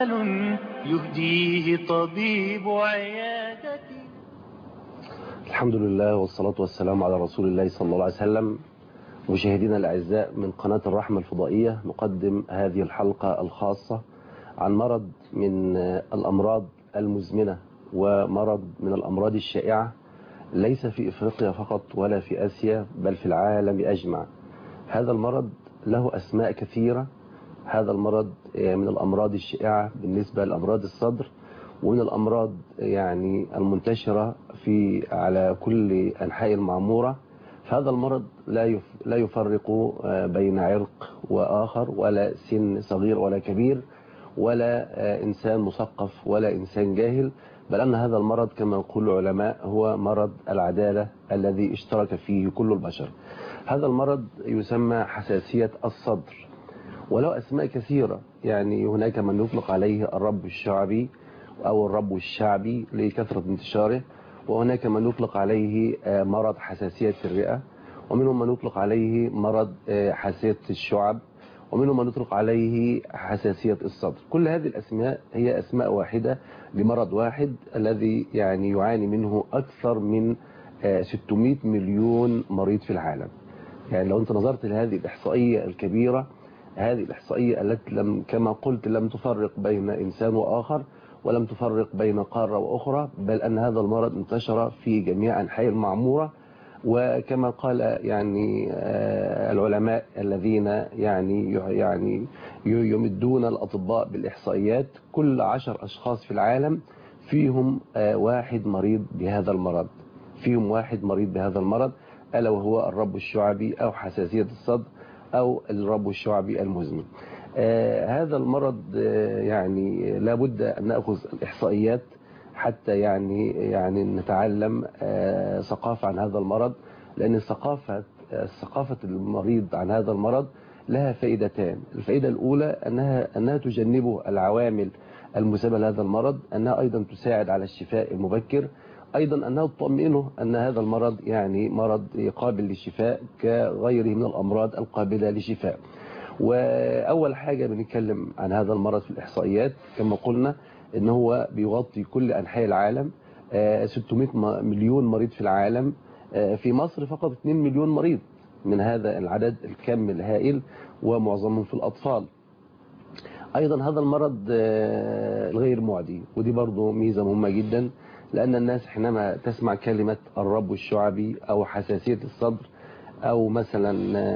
يهديه طبيب عيادتي الحمد لله والصلاة والسلام على رسول الله صلى الله عليه وسلم مشاهدينا الأعزاء من قناة الرحمة الفضائية نقدم هذه الحلقة الخاصة عن مرض من الأمراض المزمنة ومرض من الأمراض الشائعة ليس في إفريقيا فقط ولا في آسيا بل في العالم أجمع هذا المرض له أسماء كثيرة هذا المرض من الأمراض الشائعة بالنسبة لأمراض الصدر ومن الأمراض يعني المنتشرة في على كل أنحاء المعمورة فهذا المرض لا لا يفرق بين عرق وآخر ولا سن صغير ولا كبير ولا إنسان مثقف ولا إنسان جاهل بل أن هذا المرض كما يقول العلماء هو مرض العدالة الذي اشترك فيه كل البشر هذا المرض يسمى حساسية الصدر وله أسماء كثيرة يعني هناك من يطلق عليه الرب الشعبي أو الرب الشعبي لكثرة انتشاره وهناك من يطلق عليه مرض حساسية الرئة ومنهم من يطلق عليه مرض حساسية الشعب ومنهم من يطلق عليه حساسية الصدر كل هذه الأسماء هي أسماء واحدة لمرض واحد الذي يعني يعاني منه أكثر من 600 مليون مريض في العالم يعني لو أنت نظرت لهذه الإحصائية الكبيرة هذه الإحصائية التي لم كما قلت لم تفرق بين إنسان وآخر ولم تفرق بين قارة وأخرى بل أن هذا المرض انتشر في جميع أنحاء المعمورة وكما قال يعني العلماء الذين يعني يعني يمدون الأطباء بالإحصائيات كل عشر أشخاص في العالم فيهم واحد مريض بهذا المرض فيهم واحد مريض بهذا المرض ألا وهو الرب الشعبي أو حساسية الصدر أو الرب الشعبي المزمن آه هذا المرض آه يعني لابد أن نأخذ الإحصائيات حتى يعني يعني نتعلم آه ثقافة عن هذا المرض لأن ثقافة ثقافة المريض عن هذا المرض لها فائدتان الفائدة الأولى أنها أنها تجنبه العوامل المسببة لهذا المرض أنها أيضا تساعد على الشفاء المبكر أيضا أنها تطمئنه أن هذا المرض يعني مرض قابل للشفاء كغيره من الأمراض القابلة للشفاء وأول حاجة بنتكلم عن هذا المرض في الإحصائيات كما قلنا ان هو بيغطي كل أنحاء العالم 600 مليون مريض في العالم في مصر فقط 2 مليون مريض من هذا العدد الكم الهائل ومعظمهم في الأطفال أيضا هذا المرض الغير معدي ودي برضو ميزة مهمة جدا لأن الناس حينما تسمع كلمة الرب الشعبي أو حساسية الصدر أو مثلا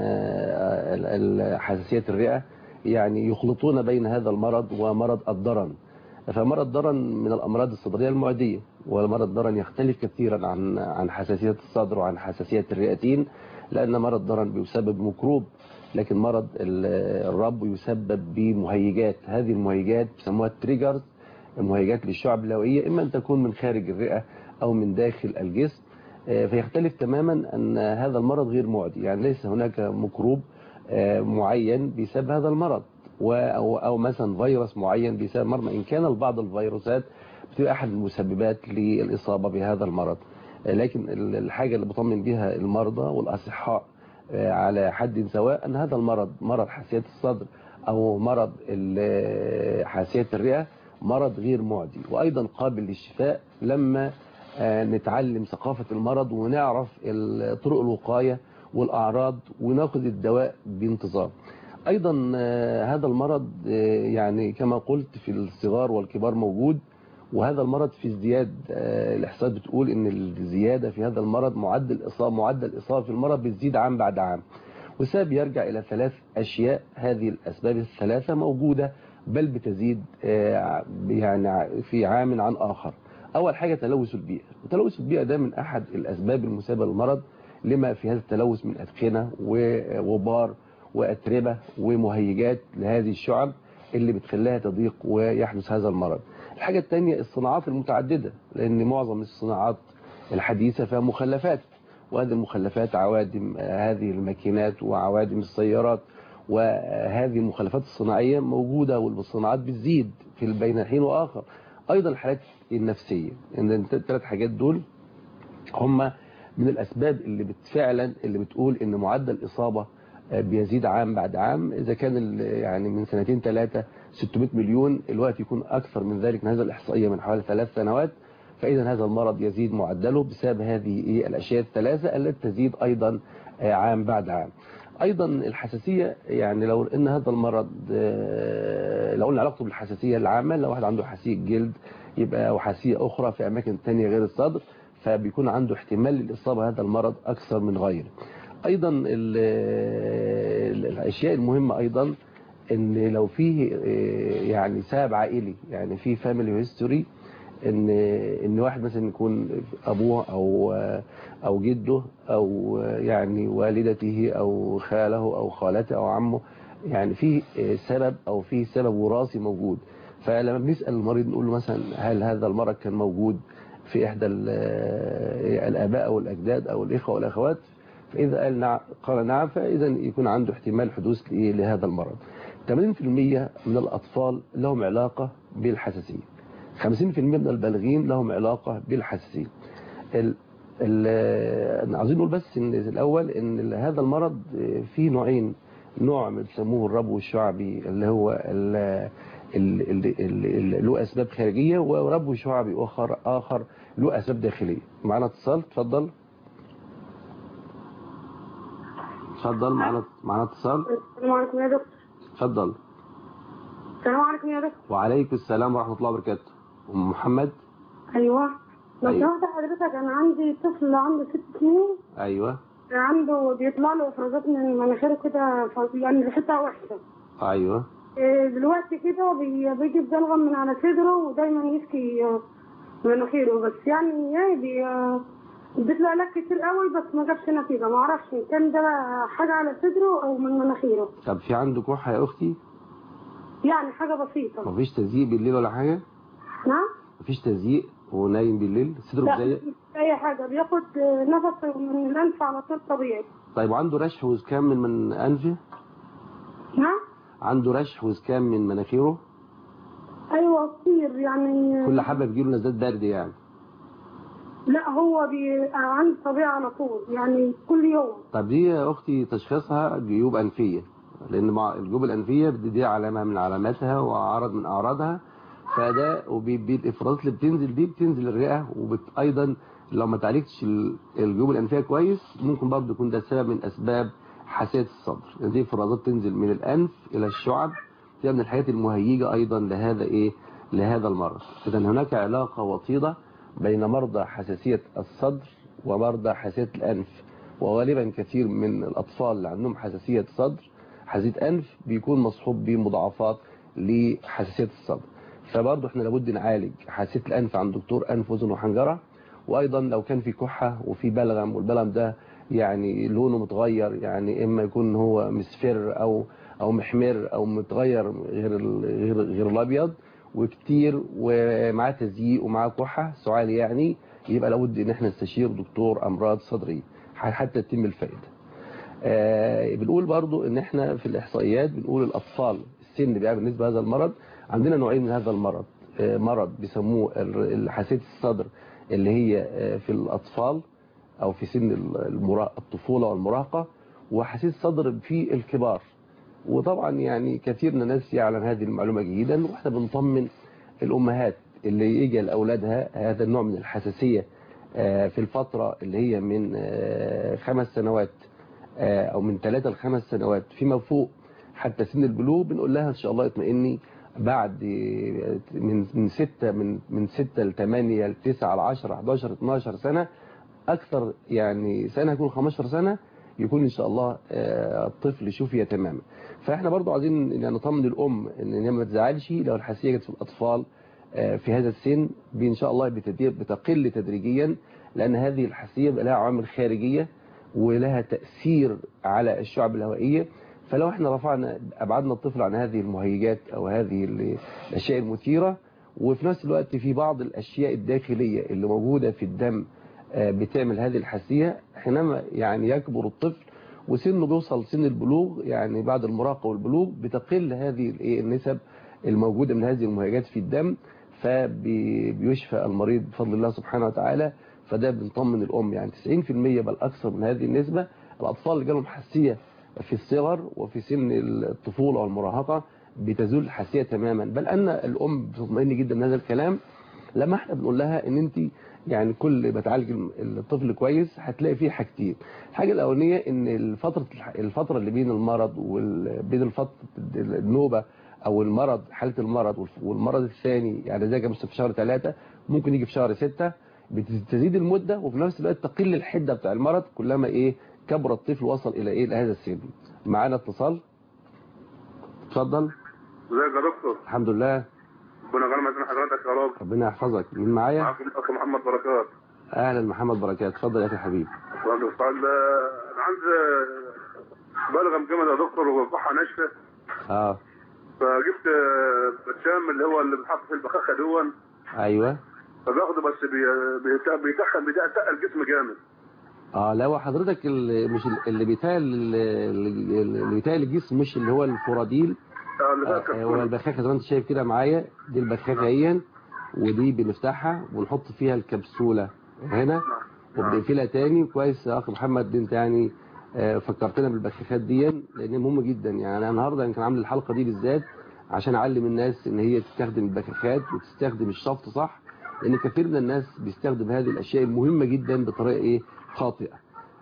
حساسية الرئة يعني يخلطون بين هذا المرض ومرض الضرن فمرض الضرن من الأمراض الصدرية المعدية ومرض الضرن يختلف كثيرا عن عن حساسية الصدر وعن حساسية الرئتين لأن مرض الضرن بيسبب ميكروب لكن مرض الرب يسبب بمهيجات هذه المهيجات بيسموها التريجرز المهيجات للشعب اللوئية إما أن تكون من خارج الرئة أو من داخل الجسم فيختلف تماما أن هذا المرض غير معدي يعني ليس هناك ميكروب معين بسبب هذا المرض أو, أو مثلا فيروس معين بسبب مرض إن كان بعض الفيروسات بتبقى أحد المسببات للإصابة بهذا المرض لكن الحاجة اللي بطمن بها المرضى والأصحاء على حد سواء أن هذا المرض مرض حساسية الصدر أو مرض حساسية الرئة مرض غير معدي وأيضا قابل للشفاء لما نتعلم ثقافة المرض ونعرف طرق الوقاية والأعراض وناخذ الدواء بانتظام أيضا هذا المرض يعني كما قلت في الصغار والكبار موجود وهذا المرض في ازدياد الإحصائيات بتقول ان الزيادة في هذا المرض معدل إصابة معدل الإصابة في المرض بتزيد عام بعد عام والسبب يرجع إلى ثلاث أشياء هذه الأسباب الثلاثة موجودة بل بتزيد يعني في عام عن آخر أول حاجة تلوث البيئة وتلوث البيئة ده من أحد الأسباب المسببة للمرض لما في هذا التلوث من أدخنة وغبار وأتربة ومهيجات لهذه الشعب اللي بتخليها تضيق ويحدث هذا المرض الحاجة الثانية الصناعات المتعددة لأن معظم الصناعات الحديثة فيها مخلفات وهذه المخلفات عوادم هذه الماكينات وعوادم السيارات وهذه المخلفات الصناعية موجودة والصناعات بتزيد في بين حين وآخر أيضا الحالات النفسية إن الثلاث حاجات دول هم من الأسباب اللي فعلا اللي بتقول إن معدل إصابة بيزيد عام بعد عام إذا كان ال- يعني من سنتين ثلاثة 600 مليون الوقت يكون أكثر من ذلك من هذا الإحصائية من حوالي ثلاث سنوات فإذا هذا المرض يزيد معدله بسبب هذه إيه الأشياء الثلاثة التي تزيد أيضا آه، عام بعد عام أيضا الحساسية يعني لو إن هذا المرض آه، لو قلنا علاقته بالحساسية العامة لو واحد عنده حساسية جلد يبقى أو حساسية أخرى في أماكن تانية غير الصدر فبيكون عنده احتمال للإصابة هذا المرض أكثر من غيره أيضا ال- ال- الأشياء المهمة أيضا ان لو فيه آه، يعني سبب عائلي يعني في فاميلي هيستوري ان ان واحد مثلا يكون ابوه او او جده او يعني والدته او خاله او خالته او عمه يعني في سبب او في سبب وراثي موجود فلما بنسال المريض نقول له مثلا هل هذا المرض كان موجود في احدى ال- الاباء او الاجداد او الاخوه والاخوات فاذا قال نعم قال نعم فاذا يكون عنده احتمال حدوث لإيه؟ لهذا المرض 80% من الأطفال لهم علاقة بالحساسية 50% من البالغين لهم علاقة بالحساسية ال ال عايزين نقول بس ان الاول ان ال- هذا المرض فيه نوعين نوع بيسموه الربو الشعبي اللي هو ال- ال- ال- ال- ال- له اسباب خارجيه وربو شعبي اخر اخر له اسباب داخليه معانا اتصال اتفضل اتفضل معانا معانا اتصال السلام عليكم يا دكتور اتفضل السلام عليكم يا دكتور وعليكم السلام ورحمة الله وبركاته أم محمد ايوه لو أيوة. سمحت حضرتك انا عندي طفل عنده ست سنين أيوة عنده بيطلع له افرازات من مناخيره كده ف- يعني ريحتها وحشه أيوة إيه، دلوقتي كده بي- بيجي بلغم من على صدره ودايما يشكي آه، مناخيره بس يعني ايه بي آه، اديت له علاج كتير قوي بس ما جابش نتيجه ما اعرفش إن كان ده حاجه على صدره او من مناخيره طب في عنده كحة يا أختي يعني حاجه بسيطه مفيش تزييق بالليل ولا حاجة نعم مفيش تزييق وهو نايم بالليل صدره لا بزيق مش اي حاجه بياخد آه، نفس من الانف على طول طبيعي طيب وعنده رشح وزكام من, من أنفه نعم عنده رشح وزكام من مناخيره ايوه كتير يعني كل حبة بيجيله نزلات برد يعني لا هو بي... عنده طبيعه على طول يعني كل يوم طب دي يا أختي تشخيصها جيوب أنفية لأن مع الجيوب الأنفية دي علامة من علاماتها وعرض من أعراضها فده وبالإفرازات اللي بتنزل دي بتنزل الرئة وأيضا لو ما تعالجتش ال- الجيوب الأنفية كويس ممكن برضه يكون ده سبب من أسباب حساسية الصدر يعني دي إفرازات تنزل من الأنف إلى الشعب دي من الحاجات المهيجة أيضا لهذا إيه لهذا المرض إذا هناك علاقة وطيدة بين مرضى حساسية الصدر ومرضى حساسية الأنف وغالبا كثير من الأطفال اللي عندهم حساسية صدر حساسية أنف بيكون مصحوب بمضاعفات لحساسية الصدر فبرضه احنا لابد نعالج حساسية الأنف عند دكتور أنف وأذن وحنجرة وأيضا لو كان في كحة وفي بلغم والبلغم ده يعني لونه متغير يعني إما يكون هو مصفر أو أو محمر أو متغير غير ال- غير غير الأبيض وكتير ومعاه تزييق ومعاه كحة سعال يعني يبقى لابد ان احنا نستشير دكتور امراض صدريه حتى تتم الفائده آه بنقول برضو ان احنا في الاحصائيات بنقول الاطفال السن بقى بالنسبه لهذا المرض عندنا نوعين من هذا المرض آه مرض بيسموه ال- حساسيه الصدر اللي هي آه في الاطفال او في سن المرا- الطفوله والمراهقه وحساسيه الصدر في الكبار وطبعا يعني كثير من الناس يعلم هذه المعلومة جيدا واحنا بنطمن الأمهات اللي يجي لأولادها هذا النوع من الحساسية آه، في الفترة اللي هي من آه، خمس سنوات آه، أو من ثلاثة لخمس سنوات فيما فوق حتى سن البلوغ بنقول لها إن شاء الله اطمئني بعد آه، من من ستة من من ستة لثمانية لتسعة لعشرة 11 12 سنة أكثر يعني سنة يكون 15 سنة يكون إن شاء الله آه، الطفل شفي تماما فإحنا برضو عايزين يعني نطمن الأم إن هي ما تزعلش لو الحساسية جت في الأطفال آه، في هذا السن دي إن شاء الله بتدي- بتقل تدريجيا لأن هذه الحساسية بقى لها عوامل خارجية ولها تأثير على الشعب الهوائية فلو احنا رفعنا أبعدنا الطفل عن هذه المهيجات أو هذه ال- الأشياء المثيرة وفي نفس الوقت في بعض الأشياء الداخلية اللي موجودة في الدم آه، بتعمل هذه الحساسية حينما يعني يكبر الطفل وسنه بيوصل سن البلوغ يعني بعد المراهقة والبلوغ بتقل هذه الإيه النسب الموجودة من هذه المهيجات في الدم فبيشفى المريض بفضل الله سبحانه وتعالى فده بنطمن الأم يعني 90% بل أكثر من هذه النسبة الأطفال اللي جالهم حساسية في الصغر وفي سن الطفولة والمراهقة بتزول الحساسية تماما بل أن الأم بتطمئن جدا من هذا الكلام لما احنا بنقول لها ان انت يعني كل ما تعالج الطفل كويس هتلاقي فيه حاجتين الحاجه الاولانيه ان الفتره الفتره اللي بين المرض وبين الفتره النوبه او المرض حاله المرض والمرض الثاني يعني زي مثلا في شهر ثلاثة ممكن يجي في شهر ستة بتزيد المده وفي نفس الوقت تقل الحده بتاع المرض كلما ايه كبر الطفل وصل الى ايه لهذا السن معانا اتصال اتفضل ازيك يا دكتور الحمد لله ربنا يغنم عشان حضرتك يا رب ربنا يحفظك مين معايا معاكم الاخ محمد بركات اهلا محمد بركات اتفضل يا اخي حبيبي السؤال ده انا عندي بلغم جامد يا دكتور وكحه ناشفه اه فجبت برشام اللي هو اللي بنحط في البخاخه دون ايوه فباخده بس بي- بيت- بيتخن بيتقل الجسم جامد اه لا هو حضرتك اللي مش اللي بيتهيأ اللي اللي بيتهيأ الجسم مش اللي هو الفوراديل آه، اللي آه، فاكر هو كله. البخاخه زي ما انت شايف كده معايا دي البخاخه اهي ودي بنفتحها ونحط فيها الكبسوله هنا وبنقفلها تاني كويس يا اخ محمد انت يعني آه، فكرتنا بالبخاخات دي لان مهمه جدا يعني انا النهارده يمكن عامل الحلقه دي بالذات عشان اعلم الناس ان هي تستخدم البخاخات وتستخدم الشفط صح لان كثير من الناس بيستخدم هذه الاشياء المهمه جدا بطريقه ايه خاطئه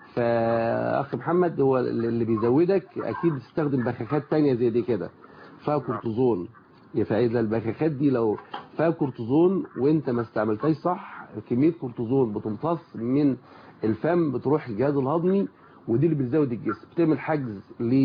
فاخ محمد هو اللي بيزودك اكيد تستخدم بخاخات تانية زي دي كده فيها كورتيزون فاذا البخاخات دي لو فيها كورتيزون وانت ما استعملتهاش صح كميه كورتيزون بتمتص من الفم بتروح الجهاز الهضمي ودي اللي بتزود الجسم بتعمل حجز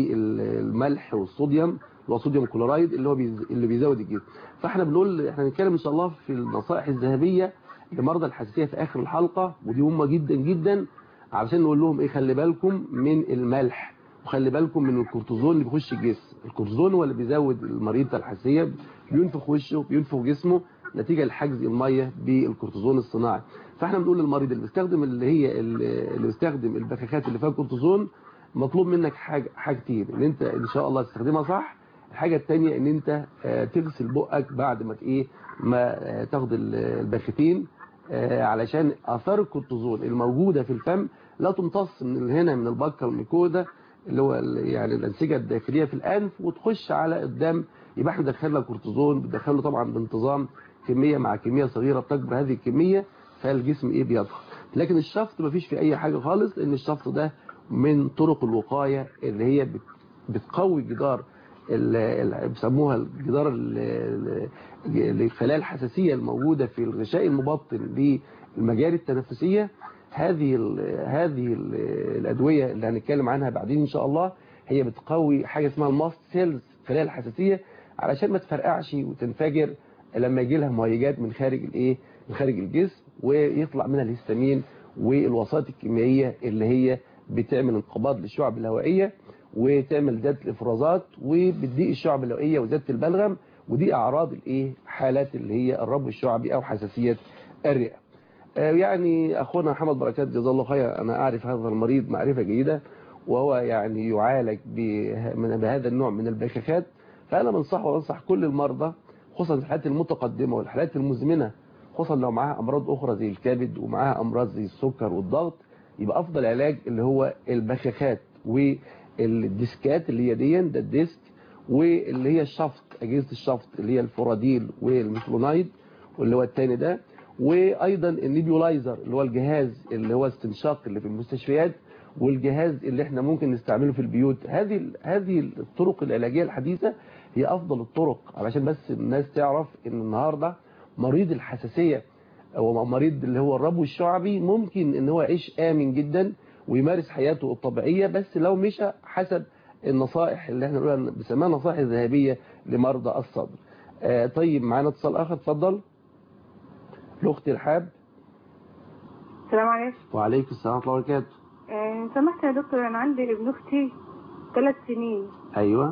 للملح والصوديوم اللي هو صوديوم كلورايد اللي هو بيز... اللي بيزود الجسم فاحنا بنقول احنا هنتكلم ان شاء الله في النصائح الذهبيه لمرضى الحساسيه في اخر الحلقه ودي مهمه جدا جدا علشان نقول لهم ايه خلي بالكم من الملح وخلي بالكم من الكورتيزون اللي بيخش الجسم الكورتيزون هو اللي بيزود المريض بتاع الحساسيه بينفخ وشه بينفخ جسمه نتيجه لحجز الميه بالكورتيزون الصناعي فاحنا بنقول للمريض اللي بيستخدم اللي هي اللي بيستخدم البخاخات اللي فيها كورتيزون مطلوب منك حاجه حاجتين ان انت ان شاء الله تستخدمها صح الحاجه الثانيه ان انت آه، تغسل بقك بعد ما ت- ايه ما آه، تاخد ال- الباختين آه، علشان اثار الكورتيزون الموجوده في الفم لا تمتص من هنا من البكه الميكودا اللي هو ال- يعني الانسجه الداخليه في الانف وتخش على الدم يبقى احنا دخلنا كورتيزون بندخله طبعا بانتظام كميه مع كميه صغيره بتكبر هذه الكميه فالجسم ايه بيضخم لكن الشفط مفيش فيه اي حاجه خالص لان الشفط ده من طرق الوقايه اللي هي بت- بتقوي جدار ال- ال- بيسموها الجدار ال- ال- الخلايا الحساسيه الموجوده في الغشاء المبطن للمجاري التنفسيه هذه ال هذه ال الادويه اللي هنتكلم عنها بعدين ان شاء الله هي بتقوي حاجه اسمها الماست سيلز الخلايا الحساسيه علشان ما تفرقعش وتنفجر لما يجي لها مهيجات من خارج الايه من خارج الجسم ويطلع منها الهستامين والوسائط الكيميائيه اللي هي بتعمل انقباض للشعب الهوائيه وتعمل زياده الافرازات وبتضيق الشعب الهوائيه وزياده البلغم ودي اعراض الايه حالات اللي هي الربو الشعبي او حساسيه الرئه آه، يعني اخونا محمد بركات جزاه الله خير انا اعرف هذا المريض معرفه جيده وهو يعني يعالج به- من- بهذا النوع من البخاخات فانا بنصحه وانصح كل المرضى خصوصا في الحالات المتقدمه والحالات المزمنه خصوصا لو معاها امراض اخرى زي الكبد ومعاها امراض زي السكر والضغط يبقى افضل علاج اللي هو البخاخات والديسكات اللي هي دي ده الديسك واللي هي الشفط اجهزه الشفط اللي هي الفوراديل والميفلونايد واللي هو الثاني ده وايضا النيبيولايزر اللي هو الجهاز اللي هو استنشاق اللي في المستشفيات والجهاز اللي احنا ممكن نستعمله في البيوت هذه هذه الطرق العلاجيه الحديثه هي افضل الطرق علشان بس الناس تعرف ان النهارده مريض الحساسيه او مريض اللي هو الربو الشعبي ممكن ان هو يعيش امن جدا ويمارس حياته الطبيعيه بس لو مشى حسب النصائح اللي احنا بنقولها بنسميها نصائح ذهبيه لمرضى الصدر. آه طيب معانا اتصال اخر اتفضل. الاخت رحاب السلام عليكم وعليكم السلام ورحمه الله وبركاته. آه، سمحت يا دكتور انا عندي ابن اختي ثلاث سنين ايوه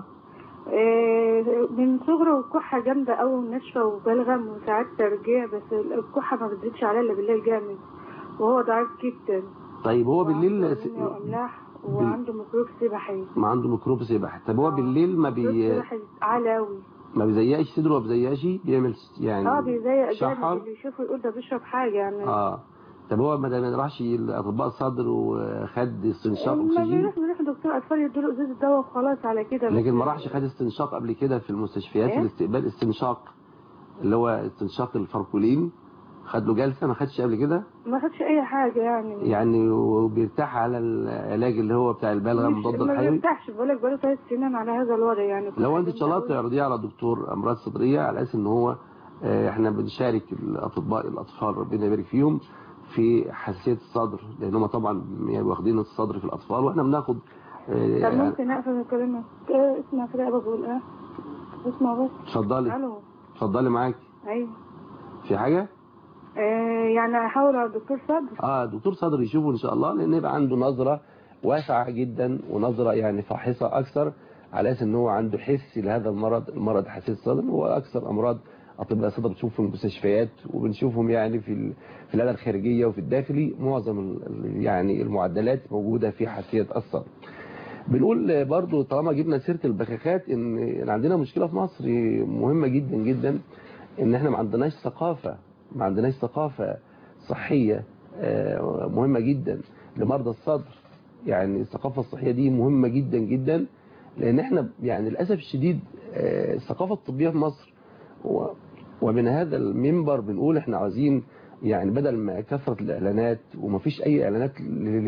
آه، من صغره الكحة جامدة أوي وناشفة وبلغم وساعات ترجيع بس الكحة ما بتزيدش عليها إلا بالليل جامد وهو ضعيف جدا طيب هو بالليل وعنده س- أنيميا وأملاح وعنده ميكروب سبحي ما عنده ميكروب سباحه طب هو بالليل ما ميكروب بي سبحي عالي أوي ما بيزيقش صدره ما بيزيقش بيعمل يعني اه بيزيق جامد شحر اللي يشوفه يقول ده بيشرب حاجة يعني اه طب هو ما ما راحش لاطباء الصدر وخد استنشاق ما اكسجين بيروح بيروح دكتور اطفال يديله ازازه دواء وخلاص على كده لكن ما بس- راحش خد استنشاق قبل كده في المستشفيات إيه؟ الاستقبال استنشاق اللي هو استنشاق الفركولين خد له جلسه ما خدش قبل كده ما خدش اي حاجه يعني يعني وبيرتاح على العلاج اللي هو بتاع البلغم مش- مضاد ما الحيوي بيرتاحش بقول لك بقاله ثلاث سنين على هذا الوضع يعني لو انت ان شاء الله تعرضيه على دكتور امراض صدريه على اساس ان هو آه، احنا بنشارك الاطباء الاطفال ربنا يبارك فيهم في حساسيه الصدر لان هم طبعا يعني واخدين الصدر في الاطفال واحنا بناخد آه، طب يعني- ممكن اقفل من كلامك إيه، اسمع كده ابقى بقول ايه اسمع بس اتفضلي الو اتفضلي معاك ايوه في حاجه آه يعني احاول على الدكتور صدر اه دكتور صدر يشوفه ان شاء الله لان يبقى عنده نظره واسعه جدا ونظره يعني فاحصه اكثر على اساس ان هو عنده حس لهذا المرض المرض حساسيه الصدر هو اكثر امراض اطباء الصدر بنشوفهم في المستشفيات وبنشوفهم يعني في ال- في العياده الخارجيه وفي الداخلي معظم ال- ال- يعني المعدلات موجوده في حساسيه الصدر بنقول برضو طالما جبنا سيره البخاخات ان إن عندنا مشكله في مصر مهمه جدا جدا ان احنا ما عندناش ثقافه ما عندناش ثقافه صحيه آه، مهمه جدا لمرضى الصدر يعني الثقافه الصحيه دي مهمه جدا جدا لان احنا يعني للاسف الشديد آه، الثقافه الطبيه في مصر و- ومن هذا المنبر بنقول احنا عايزين يعني بدل ما كثره الاعلانات ومفيش اي اعلانات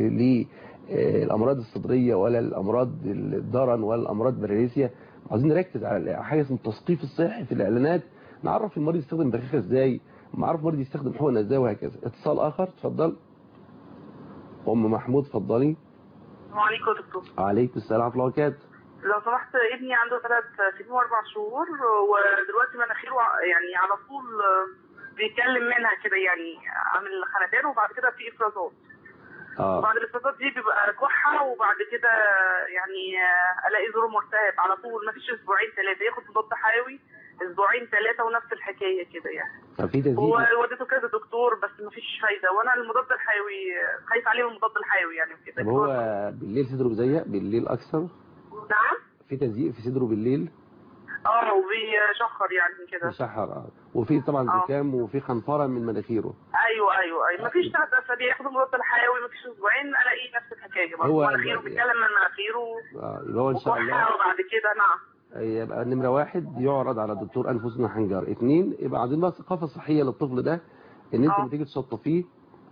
للامراض الصدريه ولا الامراض الضرن ولا الامراض البراريسيا عايزين نركز على حاجه اسمها التثقيف الصحي في الاعلانات نعرف المريض يستخدم بخاخه ازاي نعرف المريض يستخدم حقنه ازاي وهكذا اتصال اخر اتفضل ام محمود اتفضلي السلام عليكم يا دكتور عليكم السلام ورحمه الله وبركاته لو سمحت ابني عنده ثلاث سنين واربع شهور ودلوقتي مناخيره ع- يعني على طول بيتكلم منها كده يعني عامل خنفان وبعد كده في افرازات اه وبعد الافرازات دي بيبقى كحه وبعد كده يعني الاقي زوره مرتهب على طول ما فيش اسبوعين ثلاثه ياخد مضاد حيوي اسبوعين ثلاثه ونفس الحكايه كده يعني طب في هو تزييق وديته كذا دكتور بس ما فيش فايده وانا المضاد الحيوي خايف عليه من المضاد الحيوي يعني وكده طب هو بالليل صدره بيزيق بالليل اكثر نعم في تزييق في صدره بالليل اه وبيشخر يعني كده بيشحر اه وفي طبعا آه. زكام وفي خنفره من مناخيره ايوه ايوه ايوه مفيش ثلاث اسابيع ياخد المضاد الحيوي مفيش اسبوعين الاقي نفس الحكايه برضه هو- مناخيره بيتكلم من مناخيره اه يبقى هو ان شاء الله وكحه وبعد كده نعم يبقى نمرة واحد يعرض على دكتور أنف وأذن وحنجر اثنين يبقى عايزين بقى ثقافة صحية للطفل ده إن أنت آه. لما تيجي تشطفيه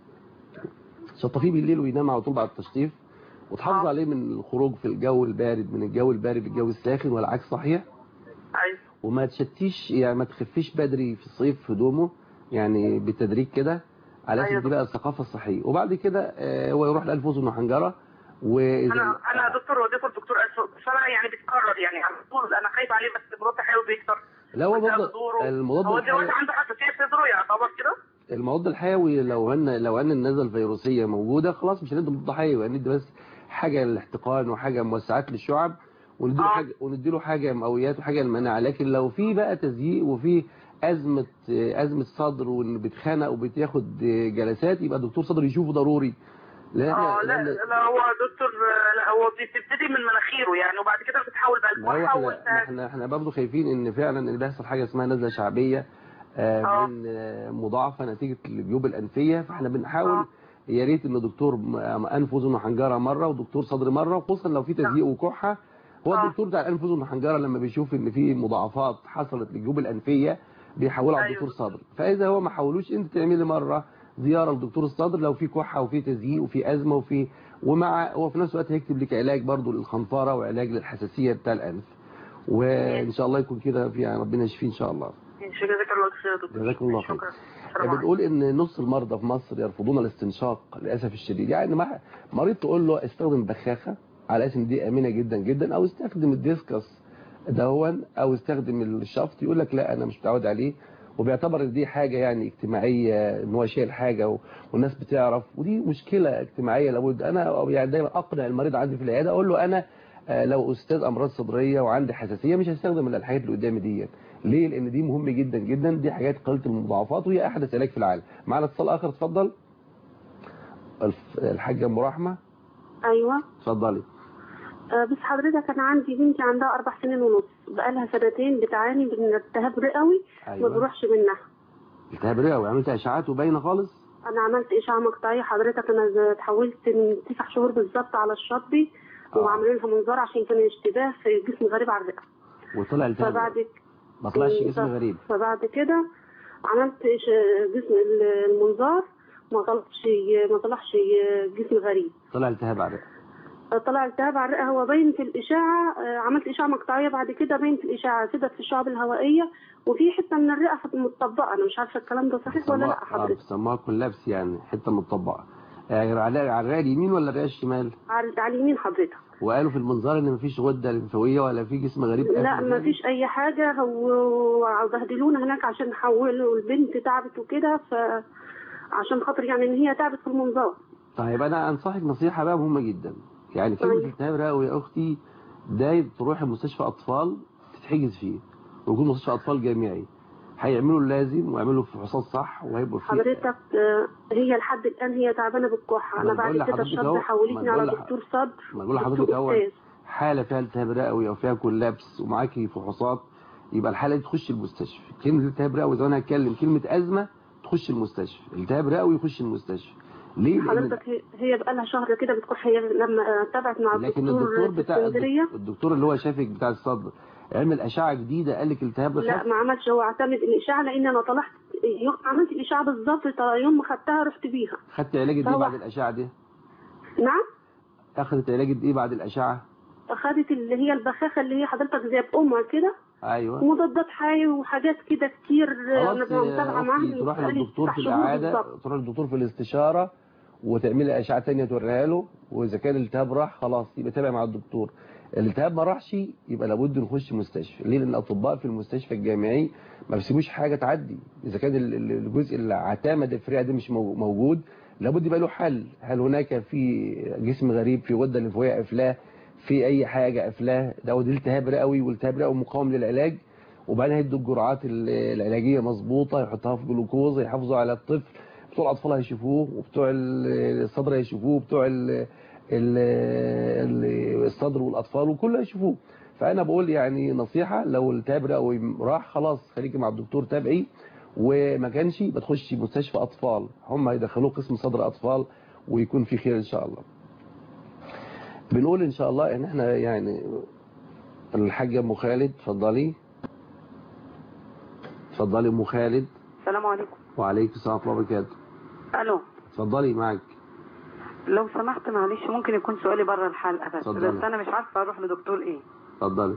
تشطفيه بالليل وينام على طول بعد التشطيف وتحافظ آه. عليه من الخروج في الجو البارد من الجو البارد للجو الساخن والعكس صحيح ايوه وما تشتيش يعني ما تخفيش بدري في الصيف هدومه يعني بالتدريج كده على اساس أيوة. دي بقى الثقافة الصحية وبعد كده آه، هو يروح لأنف وأذن وحنجرة وإذا انا انا دكتور وديته الدكتور ألف فانا يعني بيتكرر يعني على طول انا خايف عليه بس المضاد الحيوي بيكتر لا هو بسبب المضاد دوره. المضاد هو الحيوي دلوقتي عنده حساسيه في صدره يعتبر كده المضاد الحيوي لو ان لو ان النزله الفيروسيه موجوده خلاص مش هندي مضاد حيوي هندي بس حاجه للاحتقان وحاجه موسعات للشعب ونديله آه. حاجه ونديله حاجه مقويات وحاجه للمناعه لكن لو في بقى تزييق وفي ازمه ازمه صدر وان بيتخانق وبتاخد جلسات يبقى دكتور صدر يشوفه ضروري لان اه احنا لا لأن- لا هو دكتور لا هو بتبتدي من مناخيره يعني وبعد كده بتتحول بقى ما هو الكحه احنا والتهاب احنا احنا برضه خايفين ان فعلا ان بيحصل حاجه اسمها نزله شعبيه آه، آه. من آه، مضاعفه نتيجه الجيوب الانفيه فاحنا بنحاول آه. يا ريت ان دكتور م- انف واذن وحنجره مره ودكتور صدر مره وخصوصا لو في تزييق وكحه هو آه. الدكتور بتاع الانف واذن وحنجره لما بيشوف ان في مضاعفات حصلت للجيوب الانفيه بيحولها على أيوة. دكتور صدر فاذا هو ما حولوش انت تعملي مره زياره لدكتور الصدر لو في كحه وفي تزييق وفي ازمه وفي ومع هو في نفس الوقت هيكتب لك علاج برضه للخنفره وعلاج للحساسيه بتاع الانف وان شاء الله يكون كده في يعني ربنا يشفيه ان شاء الله جزاك الله خير يا دكتور جزاك الله خير. شكرا السلام عليكم. بنقول ان نص المرضى في مصر يرفضون الاستنشاق للاسف الشديد يعني ما مريض تقول له استخدم بخاخه على اساس ان دي امنه جدا جدا او استخدم الديسكس دهون او استخدم الشفط يقول لك لا انا مش متعود عليه وبيعتبر ان دي حاجه يعني اجتماعيه ان هو شايل حاجه و... والناس بتعرف ودي مشكله اجتماعيه لابد انا يعني دايما اقنع المريض عندي في العياده اقول له انا آه، لو استاذ امراض صدريه وعندي حساسيه مش هستخدم الا الحاجات اللي قدامي دي ليه لان دي مهمه جدا جدا دي حاجات قليله المضاعفات وهي احدث علاج في العالم معنا اتصال اخر اتفضل الف- الحاجه ام رحمه ايوه اتفضلي آه، بس حضرتك انا عندي بنتي عندها اربع سنين ونص بقالها سنتين بتعاني من التهاب رئوي ما ايوه بيروحش منها التهاب رئوي عملت اشعاعات وباينه خالص انا عملت اشعه مقطعيه حضرتك انا ز- اتحولت من تسع شهور بالظبط على الشطبي آه. وعملوا لها منظار عشان كان اشتباه في جسم غريب على الرئه وطلع التهاب فبعد ما طلعش جسم ف- غريب فبعد كده عملت إش- جسم ال- المنظار ما طلعش ما طلعش جسم غريب طلع التهاب على الرئه طلع التهاب على الرئه هو باين في الاشاعه آه، عملت اشاعه مقطعيه بعد كده باين في الاشاعه سدت في الشعب الهوائيه وفي حته من الرئه متطبقه انا مش عارفه الكلام ده صحيح ولا لا بيسموها- آه، حضرتك بيسموها كولابس يعني حته متطبقه آه، على على الرئه اليمين ولا الرئه الشمال على على اليمين حضرتك وقالوا في المنظار ان مفيش غده لمفاويه ولا في جسم غريب لا قافل ما يعني؟ فيش اي حاجه هو بهدلونا هناك عشان نحولوا البنت تعبت وكده ف عشان خاطر يعني ان هي تعبت في المنظار طيب انا انصحك نصيحه بقى مهمه جدا يعني كلمه طيب. التهاب رئوي يا اختي ده تروحي مستشفى اطفال تتحجز فيه ويكون مستشفى اطفال جامعي هيعملوا اللازم ويعملوا فحوصات صح وهيبقوا في حضرتك آه، هي لحد الان هي تعبانه بالكحه ما انا أنا بقول بعد كده لحضرتك أهو، الشاب ما حولتني أنا على بقول لح- دكتور صدر ما بقول لحضرتك دكتور اول أستاذ. حاله فيها التهاب رئوي او فيها كولابس ومعاكي فحوصات يبقى الحاله دي تخش المستشفى كلمه التهاب رئوي زي ما انا هتكلم كلمه ازمه تخش المستشفى التهاب رئوي يخش المستشفى ليه لان حضرتك هي- هي بقى لها شهر كده بتكح هي لما آه، تابعت مع لكن الدكتور الدكتور في بتاع اسكندريه الدكتور اللي هو شافك بتاع الصدر عمل اشعه جديده قال لك التهاب لا خف ما عملش هو اعتمد الاشاعه لان انا طلعت يوم عملت الاشاعه بالظبط يوم ما خدتها رحت بيها خدت علاج قد ايه هو- بعد الاشعه دي نعم اخذت علاج قد ايه بعد الاشعه اخدت اللي هي البخاخه اللي هي حضرتك زي بأمها كده ايوه ومضادات حيوي وحاجات كده كتير آه، انا خلاص متابعه يا معاها اختي من تروح بقالي للدكتور تسع في شهور الاعاده بالظبط. تروح للدكتور في الاستشاره وتعملي اشعه ثانيه توريها له واذا كان الالتهاب راح خلاص يبقى تابع مع الدكتور الالتهاب ما راحش يبقى لابد نخش مستشفى ليه لان الاطباء في المستشفى الجامعي ما بيسيبوش حاجه تعدي اذا كان ال- ال- الجزء اللي اعتمد الفريعه ده مش مو- موجود لابد يبقى له حل هل هناك في جسم غريب في غده لمفاويه قافلاه في اي حاجه قافلاه ده دي التهاب رئوي والتهاب رئوي مقاوم للعلاج وبعدين هيدوا الجرعات ال- العلاجيه مظبوطه يحطها في جلوكوز يحافظوا على الطفل بتوع الاطفال هيشوفوه وبتوع ال- الصدر هيشوفوه وبتوع ال- ال- ال- الصدر والاطفال وكله هيشوفوه فانا بقول يعني نصيحه لو التهاب رئوي راح خلاص خليكي مع الدكتور تابعي وما كانش يبقى تخشي مستشفى اطفال هم هيدخلوه قسم صدر اطفال ويكون في خير ان شاء الله بنقول ان شاء الله ان احنا يعني الحاجه ام خالد اتفضلي اتفضلي ام خالد السلام عليكم وعليكم السلام ورحمه الله وبركاته الو اتفضلي معاك لو سمحت معلش ممكن يكون سؤالي بره الحلقه بس اتفضلي. بس انا مش عارفه اروح لدكتور ايه اتفضلي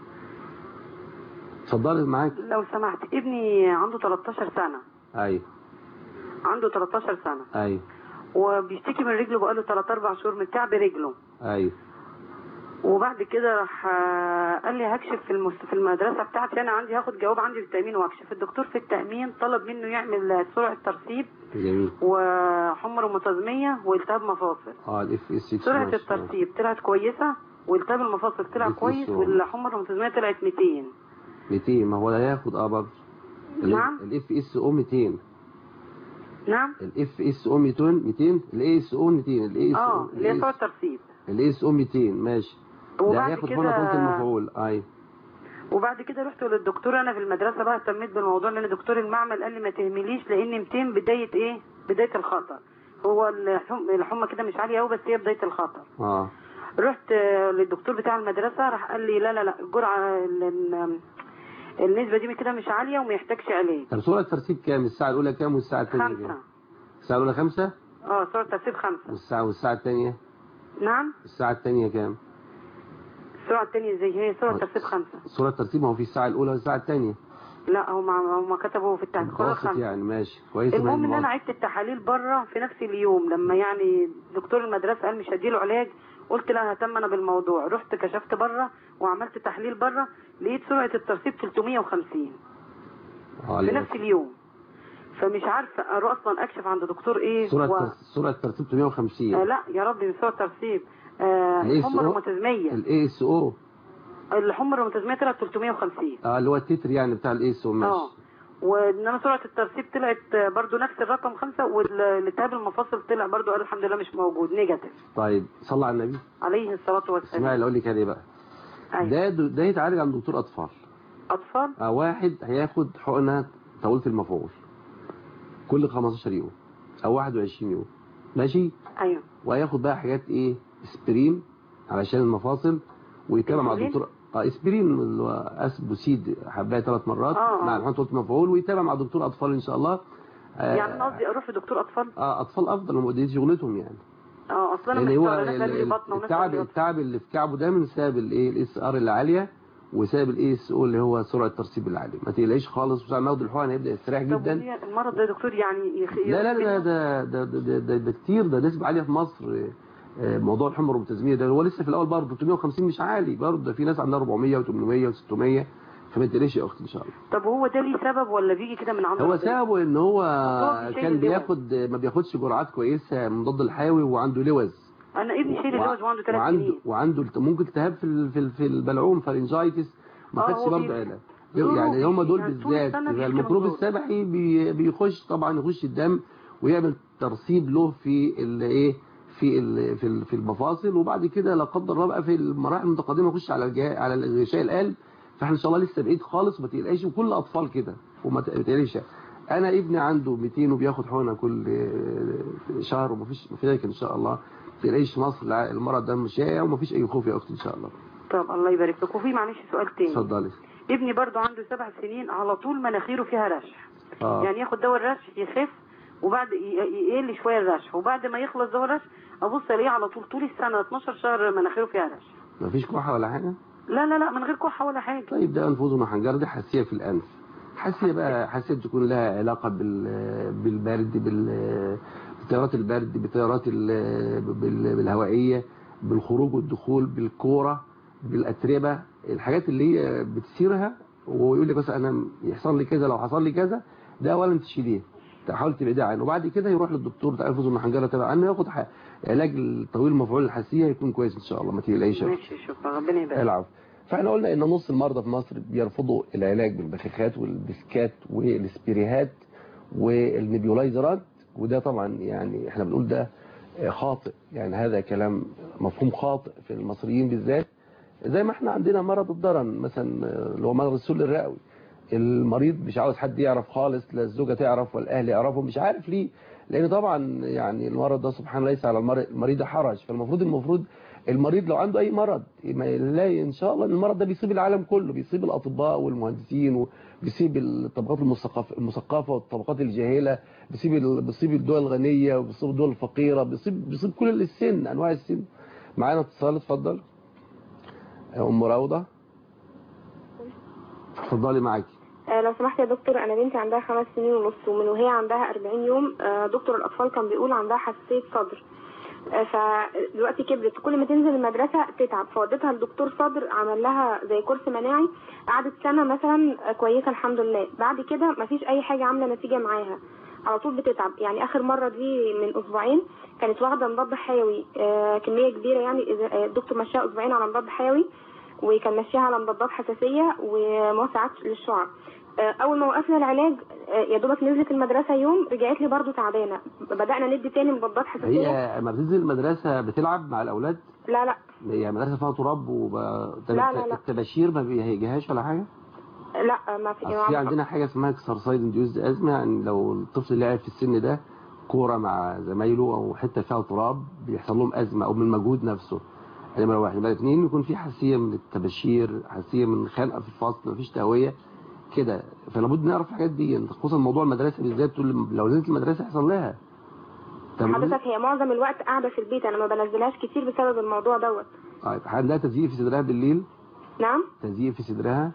اتفضلي معاك لو سمحت ابني عنده 13 سنه ايوه عنده 13 سنه ايوه وبيشتكي من رجله بقاله 3 4 شهور من تعب رجله ايوه وبعد كده راح آه، قال لي هكشف في المست... في المدرسه بتاعتي انا عندي هاخد جواب عندي في التامين واكشف الدكتور في التامين طلب منه يعمل سرعه ترسيب جميل وحمر متزميه والتهاب مفاصل اه الاف اس 6 سرعه الترسيب طلعت كويسه والتهاب المفاصل طلع بيت كويس السرعة. والحمر المتزميه طلعت 200 200 ما هو ده هياخد اه برضه نعم. الاف اس او 200 نعم الاف اس او 200 200 الاي اس او 200 الاي اس اه اللي هي سرعه ترسيب الاي اس او 200 ماشي ده وبعد هياخد كده- هنا طولة المفعول ايوه وبعد كده رحت للدكتور انا في المدرسه بقى اهتميت بالموضوع لان دكتور المعمل قال لي ما تهمليش لان 200 بدايه ايه بدايه الخطر هو الحم- الحمى كده مش عاليه قوي بس هي بدايه الخطر اه رحت آه، للدكتور بتاع المدرسه راح قال لي لا لا لا الجرعه ال- ال- النسبه دي كده مش عاليه وما يحتاجش علاج طب سرعة الترسيب كام الساعة الأولى كام والساعة الثانية كام خمسة الساعة الأولى خمسة اه سرعه ترسيب خمسة والساعة والساعة الثانية نعم الساعة الثانية كام السرعه الثانيه زي هي سرعه ترسيب خمسة سرعة الترسيب ما هو في الساعة الأولى والساعة الثانية لا هم هم كتبوا في التحقيق متوسط خمسة يعني ماشي كويس ما المهم ان هي انا عدت التحاليل بره في نفس اليوم لما يعني دكتور المدرسه قال مش هديله علاج قلت لا ههتم انا بالموضوع رحت كشفت بره وعملت تحليل بره لقيت سرعه الترسيب 350 اه في لا. نفس اليوم فمش عارفه اروح اصلا اكشف عند دكتور ايه سرعة و... ترس- سرعة الترسيب 350 آه لا يا ربي مش سرعه ترسيب آه ال الحمر ASO المتزميه الاي اس او الحمر المتزميه طلعت 350 اه اللي هو التتر يعني بتاع الاي اس او اه ماشي وانما سرعه الترسيب طلعت آه، برضو نفس الرقم خمسة والالتهاب المفاصل طلع برضو قال الحمد لله مش موجود نيجاتيف طيب صلى على النبي عليه الصلاه اسمعي والسلام اللي اقول لك عليه بقى أيوة. ده ده يتعالج عند دكتور اطفال اطفال آه واحد هياخد حقنه طويله المفعول كل 15 يوم او 21 يوم ماشي ايوه وهياخد بقى حاجات ايه اسبرين علشان المفاصل ويتابع مع إسبرين؟ الدكتور اه اسبرين اللي هو اسبوسيد حبايه ثلاث مرات آه، آه. مع الحقن طولة المفعول ويتابع مع دكتور اطفال ان شاء الله آه يعني انا قصدي اروح لدكتور اطفال اه اطفال افضل هم دي شغلتهم يعني اه اصلا انا لان هو محتار، انا ال- قال لي ال- بطنه وناس التعب قال لي بطنة. التعب اللي في كعبه ده من سبب الايه الاس ار العاليه وسبب الاي اس او اللي هو سرعه الترسيب العاليه ما تقلقش خالص وساعة ما ياخد الحقن هيبدا يستريح طب جدا ودي المرض ده يا دكتور يعني يخ... لا لا لا ده ده ده, ده, ده, ده كتير ده نسبة عالية في مصر آه، موضوع الحمى الروماتيزمية ده هو لسه في الأول برضه 350 مش عالي برضه ده في ناس عندها 400 و800 و600 فما تقلقش يا أختي إن شاء الله طب هو ده ليه سبب ولا بيجي كده من عند هو ربنا؟ سببه إن هو هو بيشيل كان اللوز. بياخد ما بياخدش جرعات كويسة من مضاد الحيوي وعنده لوز انا ابني شايل وع- اللوز وعنده 3 وعنده سنين وعنده ممكن التهاب في ال- في ال- في البلعوم فالانجايتس ما آه، خدش هو برضه بي- علاج دوره يعني هم دول يعني طول بالذات السنة يبقى بيشتغل الميكروب دور. السبحي بي- بيخش طبعا يخش الدم ويعمل ترسيب له في الايه في ال- في ال- في المفاصل وبعد كده لا قدر الله بقى في المراحل المتقدمه يخش على الجهاز على غشاء القلب فاحنا ان شاء الله لسه بعيد خالص وما تقلقش وكل الاطفال كده وما تقلقش انا ابني عنده 200 وبياخد حقنه كل آه، شهر ومفيش مفيش ان شاء الله ما تقلقش مصر الع- المرض ده مش شائع ومفيش اي خوف يا اختي ان شاء الله طب الله يبارك لك وفي معلش سؤال تاني اتفضلي ابني برضو عنده سبع سنين على طول مناخيره فيها رشح اه يعني ياخد دواء الرشح يخف وبعد ي- ي- يقل شويه الرشح وبعد ما يخلص دواء الرشح ابص الاقيه على طول طول السنه 12 شهر مناخيره فيها رشح مفيش كحه ولا حاجه لا لا لا من غير كحه ولا حاجه طيب ده انفوز وحنجره دي حساسيه في الانف حساسيه بقى حساسيه تكون لها علاقه بال بالبرد بال بتيارات البرد بتيارات ال- بال- بالهوائيه بالخروج والدخول بالكوره بالاتربه الحاجات اللي هي بتثيرها ويقول لك مثلا انا يحصل لي كذا لو حصل لي كذا ده اولا تشيليه تحاول تبعديه عنه وبعد كده يروح للدكتور بتاع انفوز وحنجره تبع عنه ياخد ح- علاج الطويل المفعول الحساسيه يكون كويس ان شاء الله ما تقلقيش يا ماشي شكرا ربنا يبارك العفو فاحنا قلنا ان نص المرضى في مصر بيرفضوا العلاج بالبخاخات والديسكات والسبريهات والنبيولايزرات وده طبعا يعني احنا بنقول ده خاطئ يعني هذا كلام مفهوم خاطئ في المصريين بالذات زي ما احنا عندنا مرض الضرن مثلا اللي هو مرض السل الرئوي المريض مش عاوز حد يعرف خالص لا الزوجه تعرف ولا الاهل يعرفوا مش عارف ليه لان طبعا يعني المرض ده سبحان الله ليس على المريض المريض حرج فالمفروض المفروض المريض لو عنده اي مرض ما يلاقي ان شاء الله ان المرض ده بيصيب العالم كله بيصيب الاطباء والمهندسين وبيصيب الطبقات المثقفه المثقفه والطبقات الجاهله بيصيب ال- بيصيب الدول الغنيه وبيصيب الدول الفقيره بيصيب بيصيب كل السن انواع السن معانا اتصال اتفضل ام روضه اتفضلي معاكي آه، لو سمحت يا دكتور انا بنتي عندها خمس سنين ونص ومن وهي عندها 40 يوم آه، دكتور الاطفال كان بيقول عندها حساسيه صدر آه، فدلوقتي كبرت كل ما تنزل المدرسه تتعب فوديتها لدكتور صدر عمل لها زي كورس مناعي قعدت سنه مثلا آه، كويسه الحمد لله بعد كده مفيش اي حاجه عامله نتيجه معاها على طول بتتعب يعني اخر مره دي من اسبوعين كانت واخده مضاد حيوي آه، كميه كبيره يعني إذا- آه، الدكتور مشاها اسبوعين على مضاد حيوي وكان ماشيها على مضادات حساسيه وموسعات للشعر آه، اول ما وقفنا العلاج آه، يا دوبك نزلت المدرسه يوم رجعت لي برضو تعبانه بدانا ندي تاني مضادات حساسيه هي لما بتنزل المدرسه بتلعب مع الاولاد لا لا يعني مدرسه فيها تراب وب... لا، لا، لا. التباشير ما بيهيجهاش ولا حاجه لا ما في اصل في عندنا حاجه اسمها اكسرسايز انديوز ازمه يعني لو الطفل لعب في السن ده كوره مع زمايله او حته فيها تراب بيحصل لهم ازمه او من المجهود نفسه يعني نمره واحد نمره اثنين يكون في حساسيه من التباشير حساسيه من خنقه في الفصل مفيش تهويه كده فلابد نعرف الحاجات دي خصوصا موضوع المدرسه بالذات تقول لو نزلت المدرسه يحصل لها طب حضرتك هي معظم الوقت قاعده في البيت انا ما بنزلهاش كتير بسبب الموضوع دوت طيب عندها تزييق في صدرها بالليل نعم تزييق في صدرها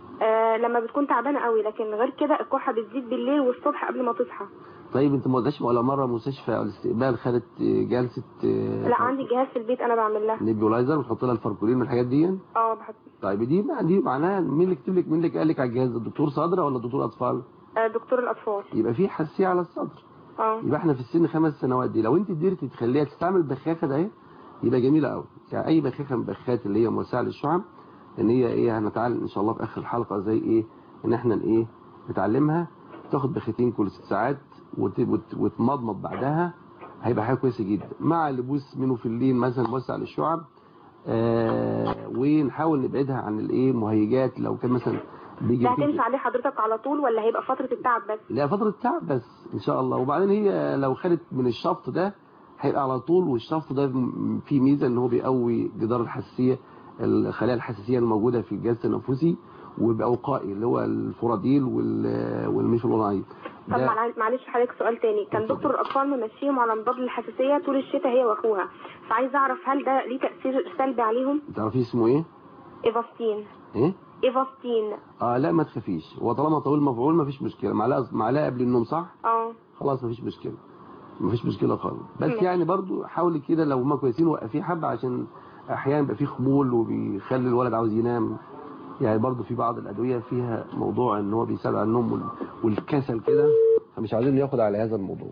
آه لما بتكون تعبانه قوي لكن غير كده الكحه بتزيد بالليل والصبح قبل ما تصحى طيب انت ما وداش ولا مره مستشفى او الاستقبال خدت جلسه لا عندي جهاز في البيت انا بعمل لها نيبيولايزر وتحط لها الفركولين من الحاجات دي اه بحط طيب دي بقى دي معناها مين اللي كتب لك مين اللي قال لك على الجهاز الدكتور صدر ولا دكتور اطفال آه دكتور الاطفال يبقى في حساسيه على الصدر اه يبقى احنا في السن خمس سنوات دي لو انت قدرتي تخليها تستعمل بخاخه ده يبقى جميله قوي يعني اي بخاخه من البخاخات اللي هي موسعه للشعب ان هي ايه هنتعلم ان شاء الله في اخر الحلقه زي ايه ان احنا ايه نتعلمها تاخد بخيتين كل ست ساعات وت- وت- وتمضمض بعدها هيبقى حاجه كويسه جدا مع لبوس مينوفيلين مثلا موسع للشعب آه ونحاول نبعدها عن الايه مهيجات لو كان مثلا بيجي ده بتيجي- هتنفع عليه حضرتك على طول ولا هيبقى فترة التعب بس لا فترة تعب بس ان شاء الله وبعدين هي لو خدت من الشفط ده هيبقى على طول والشفط ده م- فيه ميزة ان هو بيقوي جدار الحساسية الخلايا الحساسية الموجودة في الجهاز التنفسي ويبقى وقائي اللي هو الفوراديل وال- والميفلونايد طب ده معل- معلش حضرتك سؤال تاني كان اتفضل. دكتور الاطفال ممشيهم على مضاد الحساسيه طول الشتاء هي واخوها فعايز اعرف هل ده ليه تاثير سلبي عليهم تعرفي اسمه ايه؟ ايفاستين ايه؟ ايفاستين اه لا ما تخافيش هو طالما طويل مفعول ما فيش مشكلة معلقة معلقة قبل النوم صح؟ اه خلاص ما فيش مشكلة ما فيش مشكلة خالص بس ماشي. يعني برضو حاولي كده لو هما كويسين وقفيه حبة عشان احيانا بيبقى فيه خمول وبيخلي الولد عاوز ينام يعني برضو في بعض الادوية فيها موضوع ان هو بيساعد على النوم وال- والكسل كده فمش عايزين ياخد على هذا الموضوع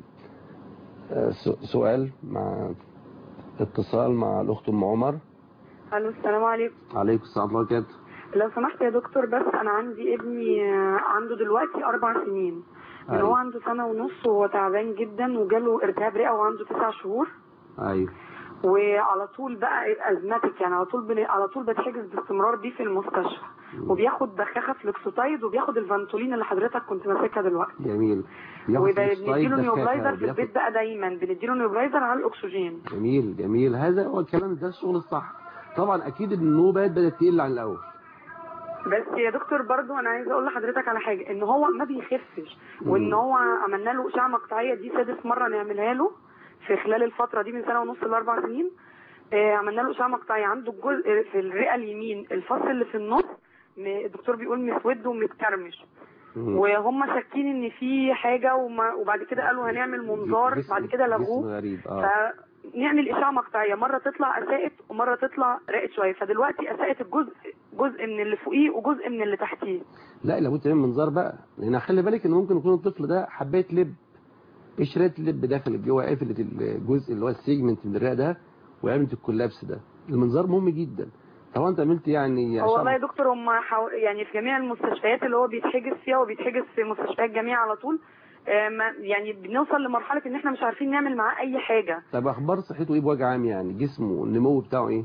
آه، س- سؤال مع اتصال مع الاخت ام عمر الو السلام عليكم عليكم السلام ورحمة الله وبركاته لو سمحت يا دكتور بس انا عندي ابني آه، عنده دلوقتي اربع سنين من أيوة. هو عنده سنه ونص وهو تعبان جدا وجاله ارتهاب رئه وعنده تسع شهور ايوه وعلى طول بقى ازماتيك يعني على طول بن... على طول بتحجز باستمرار بيه في المستشفى وبياخد بخاخه فلوكسوتايد وبياخد الفانتولين اللي حضرتك كنت ماسكها دلوقتي جميل بياخد فلوكسايد وبنديله دفاكة نيوبلايزر في وبياخد- البيت بقى دايما بنديله نيوبلايزر على الاكسجين جميل جميل هذا هو الكلام ده الشغل الصح طبعا اكيد النوبات بدات تقل عن الاول بس يا دكتور برضو انا عايزه اقول لحضرتك على حاجه ان هو ما بيخفش وان هو عملنا له اشعه مقطعيه دي سادس مره نعملها له في خلال الفتره دي من سنه ونص لاربع سنين آه، عملنا له اشعه مقطعيه عنده الجزء في الرئه اليمين الفص اللي في النص م- الدكتور بيقول مسود ومتكرمش وهم شاكين ان في حاجه وما وبعد كده قالوا هنعمل منظار جسم- بعد كده جسم لغوه غريب اه فنعمل اشعه مقطعيه مره تطلع اساءت ومره تطلع راقت شويه فدلوقتي اساءت الجزء جزء من اللي فوقيه وجزء من اللي تحتيه لا لابد تعمل منظار بقى لان خلي بالك ان ممكن يكون الطفل ده حبايه لب قشره لب دخلت جوه قفلت الجزء اللي هو السيجمنت من الرئه ده وعملت الكولابس ده المنظار مهم جدا طبعا انت عملت يعني هو والله يا عشان دكتور هم حو... يعني في جميع المستشفيات اللي هو بيتحجز فيها وبيتحجز في مستشفيات جميع على طول آه، ما يعني بنوصل لمرحله ان احنا مش عارفين نعمل معاه اي حاجه طب اخبار صحته ايه بوجه عام يعني جسمه النمو بتاعه ايه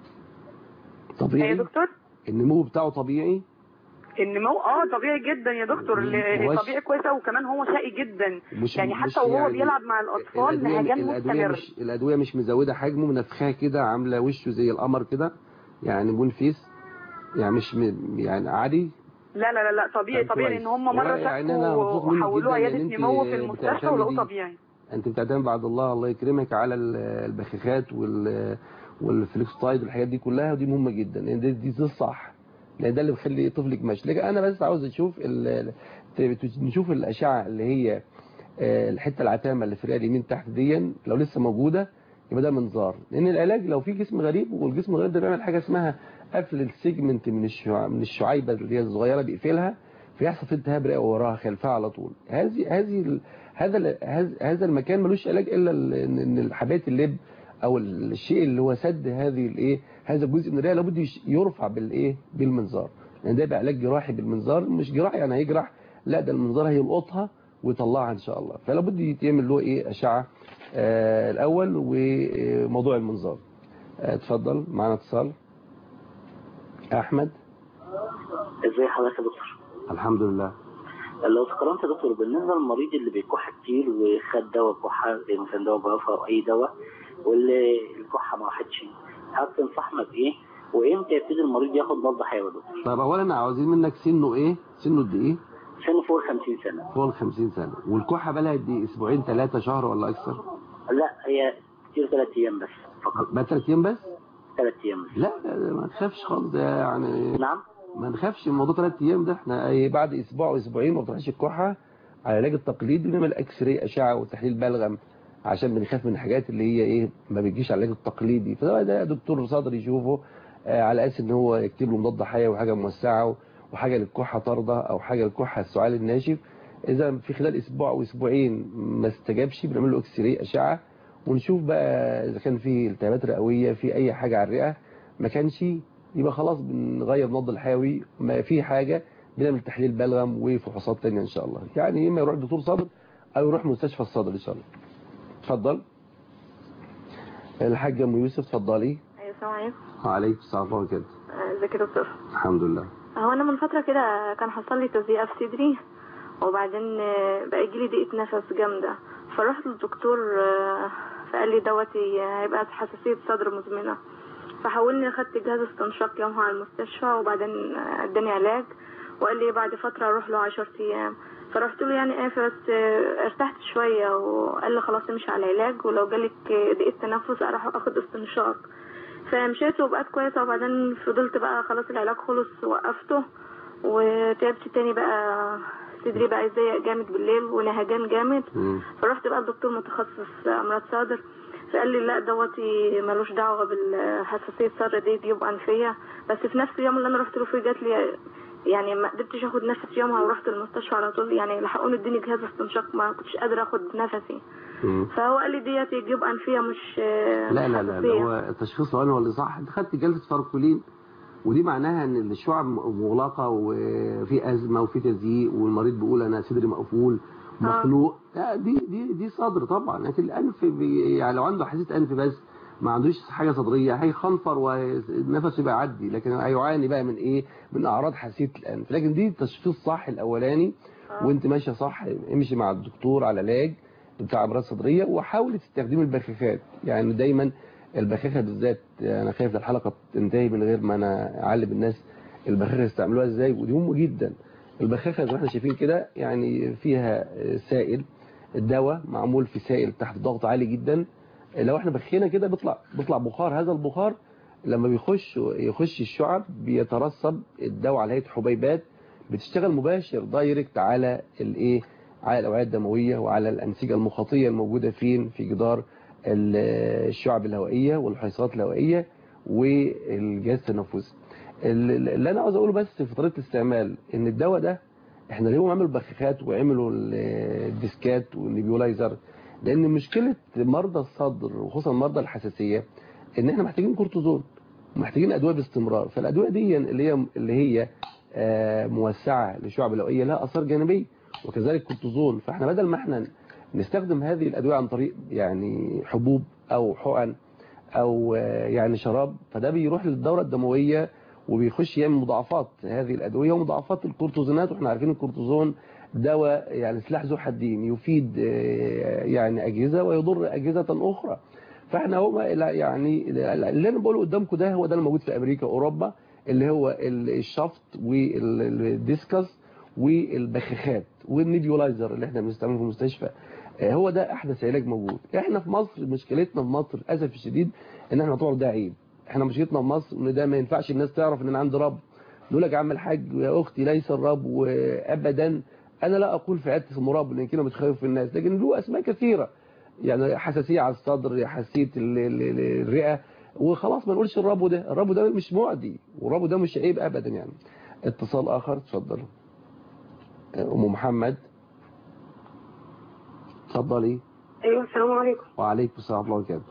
يا طبيعي دكتور النمو بتاعه طبيعي النمو اه طبيعي جدا يا دكتور ال- وش- طبيعي كويسه وكمان هو شقي جدا مش يعني مش حتى وهو يعني بيلعب مع الاطفال الأدوية نهجان الأدوية مستمر مش الأدوية مش مزودة حجمه منفخاه كده عاملة وشه زي القمر كده يعني بون فيس يعني مش م... يعني عادي لا لا لا لا طبيعي طب طبيعي كويس. لان هم مره والله يعني أنا شكوا مبسوط منك وحولوه جداً عياده إن أنت نمو في المستشفى بتعتمدي- ولقوه طبيعي انت بتعتمد بعد الله الله يكرمك على ال- البخاخات وال والفليكستايد والحاجات دي كلها ودي مهمة جدا لان دي, دي الصح لان ده اللي بيخلي طفلك ماشي لكن انا بس عاوز اشوف ال... ت- نشوف الاشعه اللي هي آه، الحته العتامه اللي في الرئه اليمين تحت دي لو لسه موجوده يبقى ده منظار لان العلاج لو في جسم غريب والجسم الغريب ده بيعمل حاجه اسمها قفل السيجمنت من الشع... من الشعيبه اللي هي الصغيره بيقفلها فيحصل في التهاب رئه وراها خلفها على طول هذه هذه ال... هذا ال... هذا- هذا المكان ملوش علاج الا ال- ان إن حبايه اللب او الشيء اللي هو سد هذه الايه هذا الجزء من الرئه لابد يش- يرفع بالايه بالمنظار لان ده يبقى علاج جراحي بالمنظار مش جراحي يعني هيجرح لا ده المنظار هيلقطها ويطلعها ان شاء الله فلابد يتعمل له ايه اشعه آه الاول وموضوع المنظار آه اتفضل معنا اتصال احمد ازاي حضرتك يا دكتور الحمد لله لو تكرمت يا دكتور بالنسبه للمريض اللي بيكح كتير وخد دواء كحه زي مثلا دواء بافا او اي دواء واللي الكحه ما راحتش هل تنصحنا بايه وامتى يبتدي المريض ياخد مضاد حيوي يا دكتور طيب اولا عاوزين منك سنه ايه سنه قد ايه سنه فوق 50 سنه فوق ال 50 سنه والكحه بقى لها قد ايه اسبوعين ثلاثه شهر ولا اكثر لا هي كتير ثلاث ايام بس فقط بقى ثلاث ايام بس ثلاث ايام بس لا لا، لا، ما تخافش خالص ده يعني نعم ما نخافش من موضوع ثلاث ايام ده احنا أي بعد اسبوع واسبوعين ما بتروحش الكحه على العلاج التقليدي بنعمل اكس راي اشعه وتحليل بلغم عشان بنخاف من الحاجات اللي هي ايه ما بتجيش على العلاج التقليدي فده ده دكتور صدر يشوفه آه على اساس ان هو يكتب له مضاد حيوي وحاجه موسعه وحاجه للكحه طارده او حاجه للكحه السعال الناشف اذا في خلال اسبوع او اسبوعين ما استجابش بنعمل له اكس راي اشعه ونشوف بقى اذا كان في التهابات رئويه في اي حاجه على الرئه ما كانش يبقى خلاص بنغير مضاد الحيوي ما في حاجه بنعمل تحليل بلغم وفحوصات تانية ان شاء الله يعني اما يروح دكتور صدر او يروح مستشفى الصدر ان شاء الله اتفضل الحاجه ام يوسف اتفضلي ايوه السلام عليكم وعليكم السلام ورحمه الله وبركاته آه، ازيك يا دكتور الحمد لله هو انا من فتره كده كان حصل لي تزيئه في صدري وبعدين آه، بقى يجيلي ضيقه نفس جامده فرحت للدكتور آه، فقال لي دوتي هيبقى حساسيه صدر مزمنه فحولني اخدت جهاز استنشاق يومها على المستشفى وبعدين آه، اداني علاج وقال لي بعد فتره اروح له 10 ايام فرحت له يعني ايه بس آه، ارتحت شويه وقال لي خلاص امشي على العلاج ولو جالك آه، ضيقه تنفس اروح اخد استنشاق فمشيت وبقت كويسة وبعدين فضلت بقى خلاص العلاج خلص وقفته وتعبت تاني بقى صدري بقى يضيق جامد بالليل ونهجان جامد فرحت بقى لدكتور متخصص امراض صدر فقال لي لا دوتي ملوش دعوه بالحساسيه الصدر دي جيوب انفيه بس في نفس اليوم اللي انا رحت له فيه جات لي يعني ما قدرتش اخد نفس يومها ورحت المستشفى على طول يعني لحقوني اديني جهاز استنشاق ما كنتش قادره اخد نفسي فهو قال لي ديت جيوب انفيه مش لا لا لا, لا هو التشخيص الاولاني هو اللي صح انت خدت جلسه فاركولين ودي معناها ان الشعب مغلقه وفي ازمه وفي تزييق والمريض بيقول انا صدري مقفول مخنوق لا دي دي دي صدر طبعا لكن الانف بي يعني لو عنده حساسيه انف بس ما عندوش حاجه صدريه هيخنفر ونفسه يبقى يعدي لكن هيعاني بقى من ايه من اعراض حساسيه الانف لكن دي التشخيص صح الاولاني وانت ماشيه صح امشي مع الدكتور على علاج بتاع امراض صدريه وحاولي تستخدمي البخاخات يعني دايما البخاخه بالذات انا خايف الحلقه تنتهي من غير ما انا اعلم الناس البخاخه يستعملوها ازاي ودي مهمه جدا البخاخه زي ما احنا شايفين كده يعني فيها سائل الدواء معمول في سائل تحت ضغط عالي جدا لو احنا بخينا كده بيطلع بيطلع بخار هذا البخار لما بيخش يخش الشعب بيترسب الدواء على هيئه حبيبات بتشتغل مباشر دايركت على الايه على الاوعيه الدمويه وعلى الانسجه المخاطيه الموجوده فين في جدار الشعب الهوائيه والحيصلات الهوائيه والجهاز التنفسي اللي انا عاوز اقوله بس في طريقه الاستعمال ان الدواء ده احنا ليه عملوا بخاخات وعملوا الديسكات والنيبيولايزر لان مشكله مرضى الصدر وخصوصا مرضى الحساسيه ان احنا محتاجين كورتيزون محتاجين ادويه باستمرار فالادويه دي اللي هي اللي هي موسعه للشعب الهوائيه لها اثار جانبيه وكذلك كورتيزون فاحنا بدل ما احنا نستخدم هذه الادويه عن طريق يعني حبوب او حقن او يعني شراب فده بيروح للدوره الدمويه وبيخش يعمل مضاعفات هذه الادويه ومضاعفات الكورتيزونات واحنا عارفين الكورتيزون دواء يعني سلاح ذو حدين يفيد يعني اجهزه ويضر اجهزه اخرى فاحنا هو يعني اللي انا بقوله قدامكم ده هو ده الموجود في امريكا واوروبا اللي هو الشفط والديسكس والبخاخات والنيبيولايزر اللي احنا بنستعمله في المستشفى هو ده احدث علاج موجود احنا في مصر مشكلتنا في مصر للاسف الشديد ان احنا طول ده عيب احنا مشكلتنا في مصر ان ده ما ينفعش الناس تعرف ان انا عندي رب يقول لك يا عم الحاج يا اختي ليس الرب وابدا انا لا اقول في عيادة المراب لان كده بتخوف الناس لكن له اسماء كثيره يعني حساسيه على الصدر حساسيه الرئه وخلاص ما نقولش الربو ده الربو ده مش معدي والربو ده مش عيب ابدا يعني اتصال اخر اتفضل ام محمد اتفضلي ايوه السلام عليكم وعليكم السلام ورحمه الله وبركاته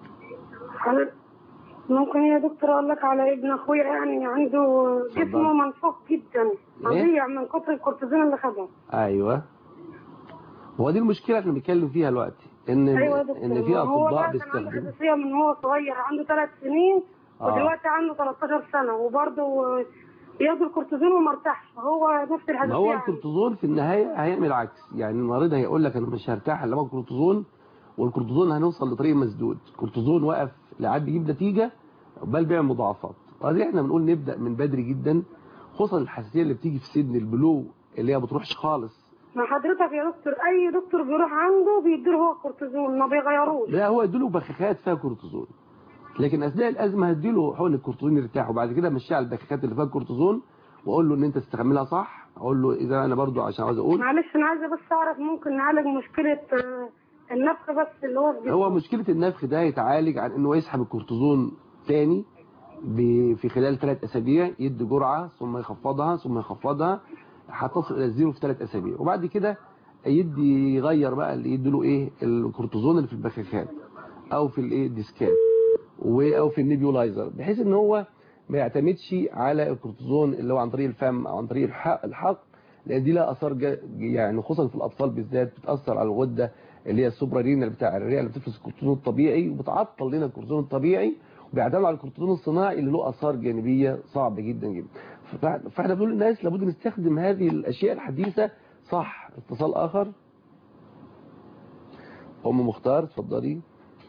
ممكن يا دكتور اقول لك على ابن اخويا يعني عنده جسمه منفوخ جدا فظيع من كتر الكورتيزون اللي خده ايوه هو دي المشكله احنا بنتكلم فيها دلوقتي ان ايوه دكتور. ان في هو اطباء بقى كان عنده بيستخدموا حساسيه من هو صغير عنده ثلاث سنين آه. ودلوقتي عنده 13 سنه وبرضه بياخد الكورتيزون وما ارتاحش هو نفس الحساسيه ما هو يعني. الكورتيزون في النهايه هيعمل العكس يعني المريض هيقول لك انا مش هرتاح الا باخد كورتيزون والكورتيزون هنوصل لطريق مسدود الكورتيزون وقف لعد يجيب نتيجه بل بيعمل مضاعفات وهذه احنا بنقول نبدا من بدري جدا خصوصا الحساسيه اللي بتيجي في سن البلو اللي هي ما بتروحش خالص ما حضرتك يا دكتور اي دكتور بيروح عنده بيديله هو الكورتيزون ما بيغيروش لا هو اديله بخاخات فيها كورتيزون لكن اثناء الازمه هديله حقن الكورتيزون يرتاح وبعد كده امشيه على البخاخات اللي فيها كورتيزون واقول له ان انت تستعملها صح اقول له اذا انا برضو عشان عاوز اقول معلش انا عايزه بس اعرف ممكن نعالج مشكله آه، النفخ بس اللي هو في جسمه. هو مشكله النفخ ده يتعالج عن انه يسحب الكورتيزون تاني ب- في خلال ثلاث اسابيع يدي جرعه ثم يخفضها ثم يخفضها هتصل الى الزيرو في ثلاث اسابيع وبعد كده يدي يغير بقى اللي يدي له ايه الكورتيزون اللي في البخاخات او في الايه ديسكات و- او في النيبيولايزر بحيث ان هو ما يعتمدش على الكورتيزون اللي هو عن طريق الفم او عن طريق الحق, الحق لان دي لها اثار جا- يعني خصوصا في الاطفال بالذات بتاثر على الغده اللي هي السوبرارينال بتاع الرئه اللي بتفرز الكورتيزون الطبيعي وبتعطل لنا الكورتيزون الطبيعي وبيعتمد على الكورتيزون الصناعي اللي له اثار جانبيه صعبه جدا جدا فإحنا- فاحنا بنقول للناس لابد نستخدم هذه الاشياء الحديثه صح اتصال اخر ام مختار اتفضلي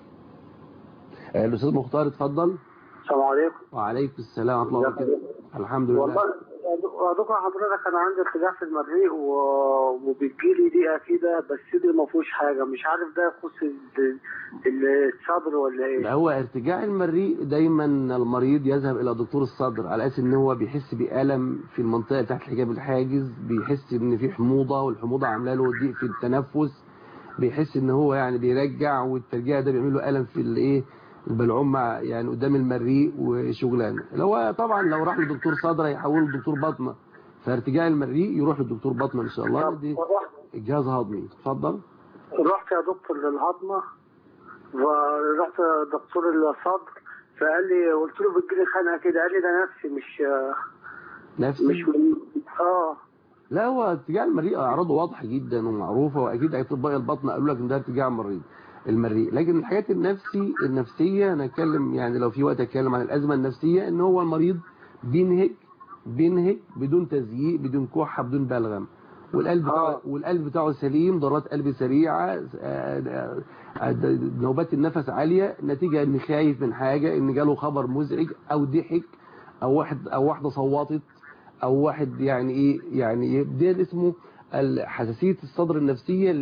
آه، الاستاذ مختار اتفضل السلام عليكم وعليكم السلام ورحمه الله وبركاته الحمد لله والله يا دكتور حضرتك انا عندي ارتجاع في المريء و- وبتجيلي دقيقه كده بس صدري ما فيهوش حاجه مش عارف ده يخص ال- ال- الصدر ولا ايه ده هو ارتجاع المريء دايما المريض يذهب الى دكتور الصدر على اساس ان هو بيحس بألم في المنطقه تحت الحجاب الحاجز بيحس ان في حموضه والحموضه عامله له ضيق في التنفس بيحس ان هو يعني بيرجع والترجيع ده بيعمل له الم في الايه البلعوم مع يعني قدام المريء وشغلانه لو هو طبعا لو راح لدكتور صدر هيحوله لدكتور بطنه فارتجاع المريء يروح لدكتور بطنه ان شاء الله دي الجهاز هضمي اتفضل رحت يا دكتور للهضمه ورحت دكتور الصدر فقال لي قلت له بتجيلي خنقه كده قال لي ده نفسي مش نفسي مش من اه لا هو ارتجاع المريء اعراضه واضحه جدا ومعروفه واكيد اطباء البطن قالوا لك ان ده ارتجاع مريض المريء لكن الحاجات النفسي النفسيه انا اتكلم يعني لو في وقت اتكلم عن الازمه النفسيه ان هو المريض بينهج بينهج بدون تزييق بدون كحه بدون بلغم والقلب بتاعه والقلب بتاعه سليم ضربات قلب سريعه آه، آه، آه، نوبات النفس عاليه نتيجه ان خايف من حاجه ان جاله خبر مزعج او ضحك او واحد او واحده صوتت او واحد يعني ايه يعني ده اسمه ال- حساسيه الصدر النفسيه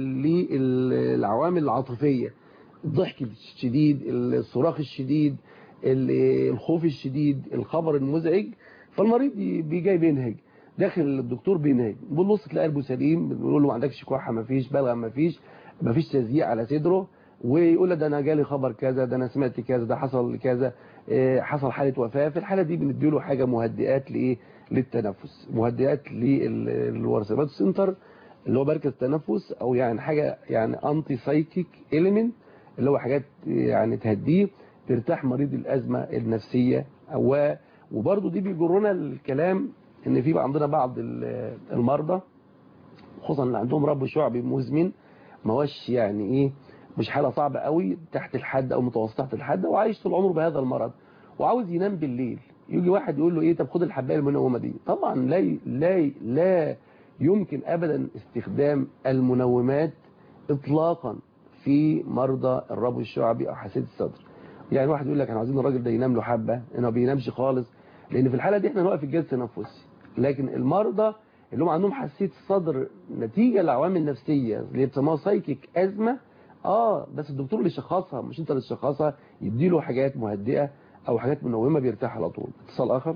للعوامل العاطفيه الضحك الشديد الصراخ الشديد ال- الخوف الشديد الخبر المزعج فالمريض ي- بيجي بينهج داخل الدكتور بينهج بنبص تلاقي قلبه سليم بنقول له ما عندكش كحه ما فيش بلغم ما فيش ما فيش تزييق على صدره ويقول له ده انا جالي خبر كذا ده انا سمعت كذا ده حصل كذا إيه، حصل حاله وفاه في الحاله دي بنديله حاجه مهدئات لايه للتنفس مهدئات للورثبات سنتر اللي هو مركز التنفس او يعني حاجه يعني انتي سايكيك اليمنت اللي هو حاجات يعني تهديه ترتاح مريض الازمه النفسيه و وبرضه دي بيجرنا الكلام ان في عندنا بعض ال- المرضى خصوصا اللي عندهم رب شعبي مزمن ما هوش يعني ايه مش حاله صعبه قوي تحت الحد او متوسط تحت الحد وعايش طول عمره بهذا المرض وعاوز ينام بالليل يجي واحد يقول له ايه طب خد الحبايه المنومه دي طبعا لا لا لا يمكن ابدا استخدام المنومات اطلاقا في مرضى الربو الشعبي او حساسيه الصدر يعني واحد يقول لك احنا عايزين الراجل ده ينام له حبه انه ما بينامش خالص لان في الحاله دي احنا نوقف الجهاز التنفسي لكن المرضى اللي هم عندهم حساسيه الصدر نتيجه لعوامل نفسيه اللي بيسموها سايكيك ازمه اه بس الدكتور اللي شخصها مش انت اللي تشخصها يديله حاجات مهدئه او حاجات منومه بيرتاح على طول اتصال اخر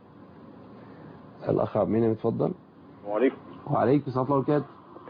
الاخ عبد المنعم اتفضل وعليكم وعليكم السلام ورحمه الله وبركاته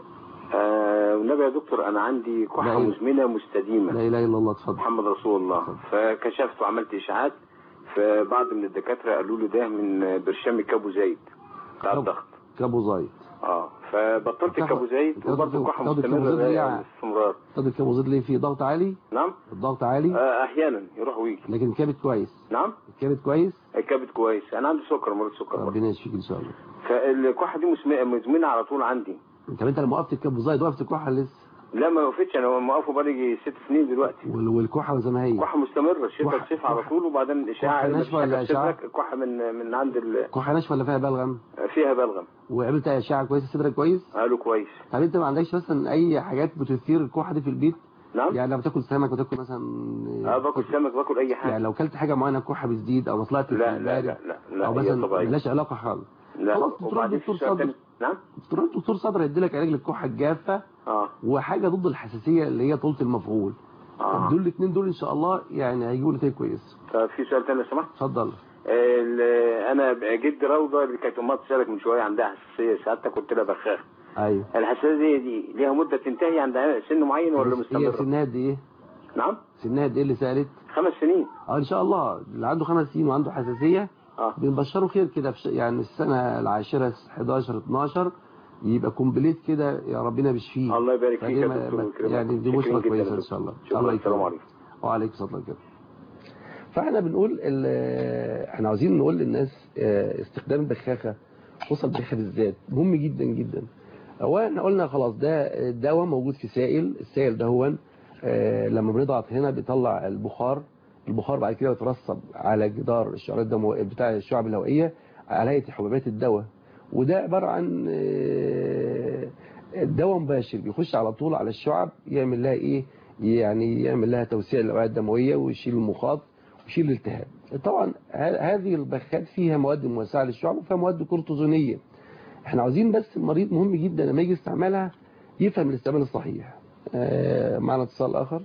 آه والنبي يا دكتور انا عندي لا كحه إله- مزمنه مستديمه لا اله الا الله اتفضل محمد رسول الله فكشفت وعملت اشاعات فبعض من الدكاتره قالوا لي ده من برشام الكابو زايد بتاع الضغط كابو زايد اه فبطلت الكابو زايد بتاخد- وبرضه كحه بتاخد مستمره الكابوزيد ليه بقى يعني؟ باستمرار طب الكابو زايد ليه فيه ضغط عالي نعم الضغط عالي آه احيانا يروح ويجي لكن الكبد كويس نعم الكبد كويس الكبد كويس انا عندي سكر مريض سكر برضه ربنا يشفيك ان شاء الله فالكحه دي مسم- مزمنه على طول عندي طب انت لما وقفت الكابو زايد وقفت الكحه لسه لا ما وقفتش انا موقفه بقالي ست سنين دلوقتي وال- والكحه زي ما هي كحه مستمره الشتاء كحة- الصيف على طول وبعدين اشاعه كحة إنك ناشفة ولا حاجة في إشعاع؟ صدرك، كحه من من عند ال... كحه ناشفه ولا فيها بلغم فيها بلغم وعملت اشعه كويسه صدرك كويس قالوا كويس طب انت ما عندكش مثلا اي حاجات بتثير الكحه دي في البيت نعم يعني لما تاكل سمك وتاكل مثلا اه باكل سمك باكل اي حاجه يعني لو كلت حاجه معينه الكحه بتزيد او طلعت في لا لا البارد لا لا لا او هي مثلا طبيعيه ملهاش علاقه خالص لا خلاص تروح وبعدين دكتور في سؤال صدر تاني. نعم تروح دكتور صدر يدي لك علاج للكحه الجافه اه وحاجه ضد الحساسيه اللي هي طولة المفعول اه دول الاثنين دول ان شاء الله يعني هيجيبوا نتائج كويسه طب في سؤال تاني لو سمحت اتفضل ال- انا جد روضه اللي كانت امها تسالك من شويه عندها حساسيه ساعتها كنت لها بخاخ ايوه الحساسيه دي ليها مده تنتهي عند سن معين ولا هي مستمره؟ سنها قد ايه نعم سنها قد ايه اللي سالت خمس سنين اه ان شاء الله اللي عنده خمس سنين وعنده حساسيه اه بنبشره خير كده في ش- يعني السنه العاشره 11 12 يبقى كومبليت كده يا ربنا بيشفيه الله يبارك فيك فدي يا ما- دكتور ما- ويكرمك. يعني دي شكراً بشرى جداً يا كويسه ان دكتور. شاء الله شكراً. الله السلام يكرمك. عليكم. وعليكم السلام ورحمه الله فاحنا بنقول ال- احنا عاوزين نقول للناس آه، استخدام البخاخه خصوصا البخاخه بالذات مهم جدا جدا هو احنا قلنا خلاص ده دواء موجود في سائل السائل ده هو آه، لما بنضغط هنا بيطلع البخار البخار بعد كده يترسب على جدار الشعيرات الدمويه بتاع الشعب الهوائيه على هيئه حبوبات الدواء وده عباره عن آه، دواء مباشر بيخش على طول على الشعب يعمل لها ايه يعني يعمل لها توسيع الاوعيه الدمويه ويشيل المخاط ويشيل الالتهاب طبعا ه- هذه البخات فيها مواد موسعه للشعب وفيها مواد كورتيزونيه احنا عاوزين بس المريض مهم جدا لما يجي يستعملها يفهم الاستعمال الصحيح آه، معنا اتصال اخر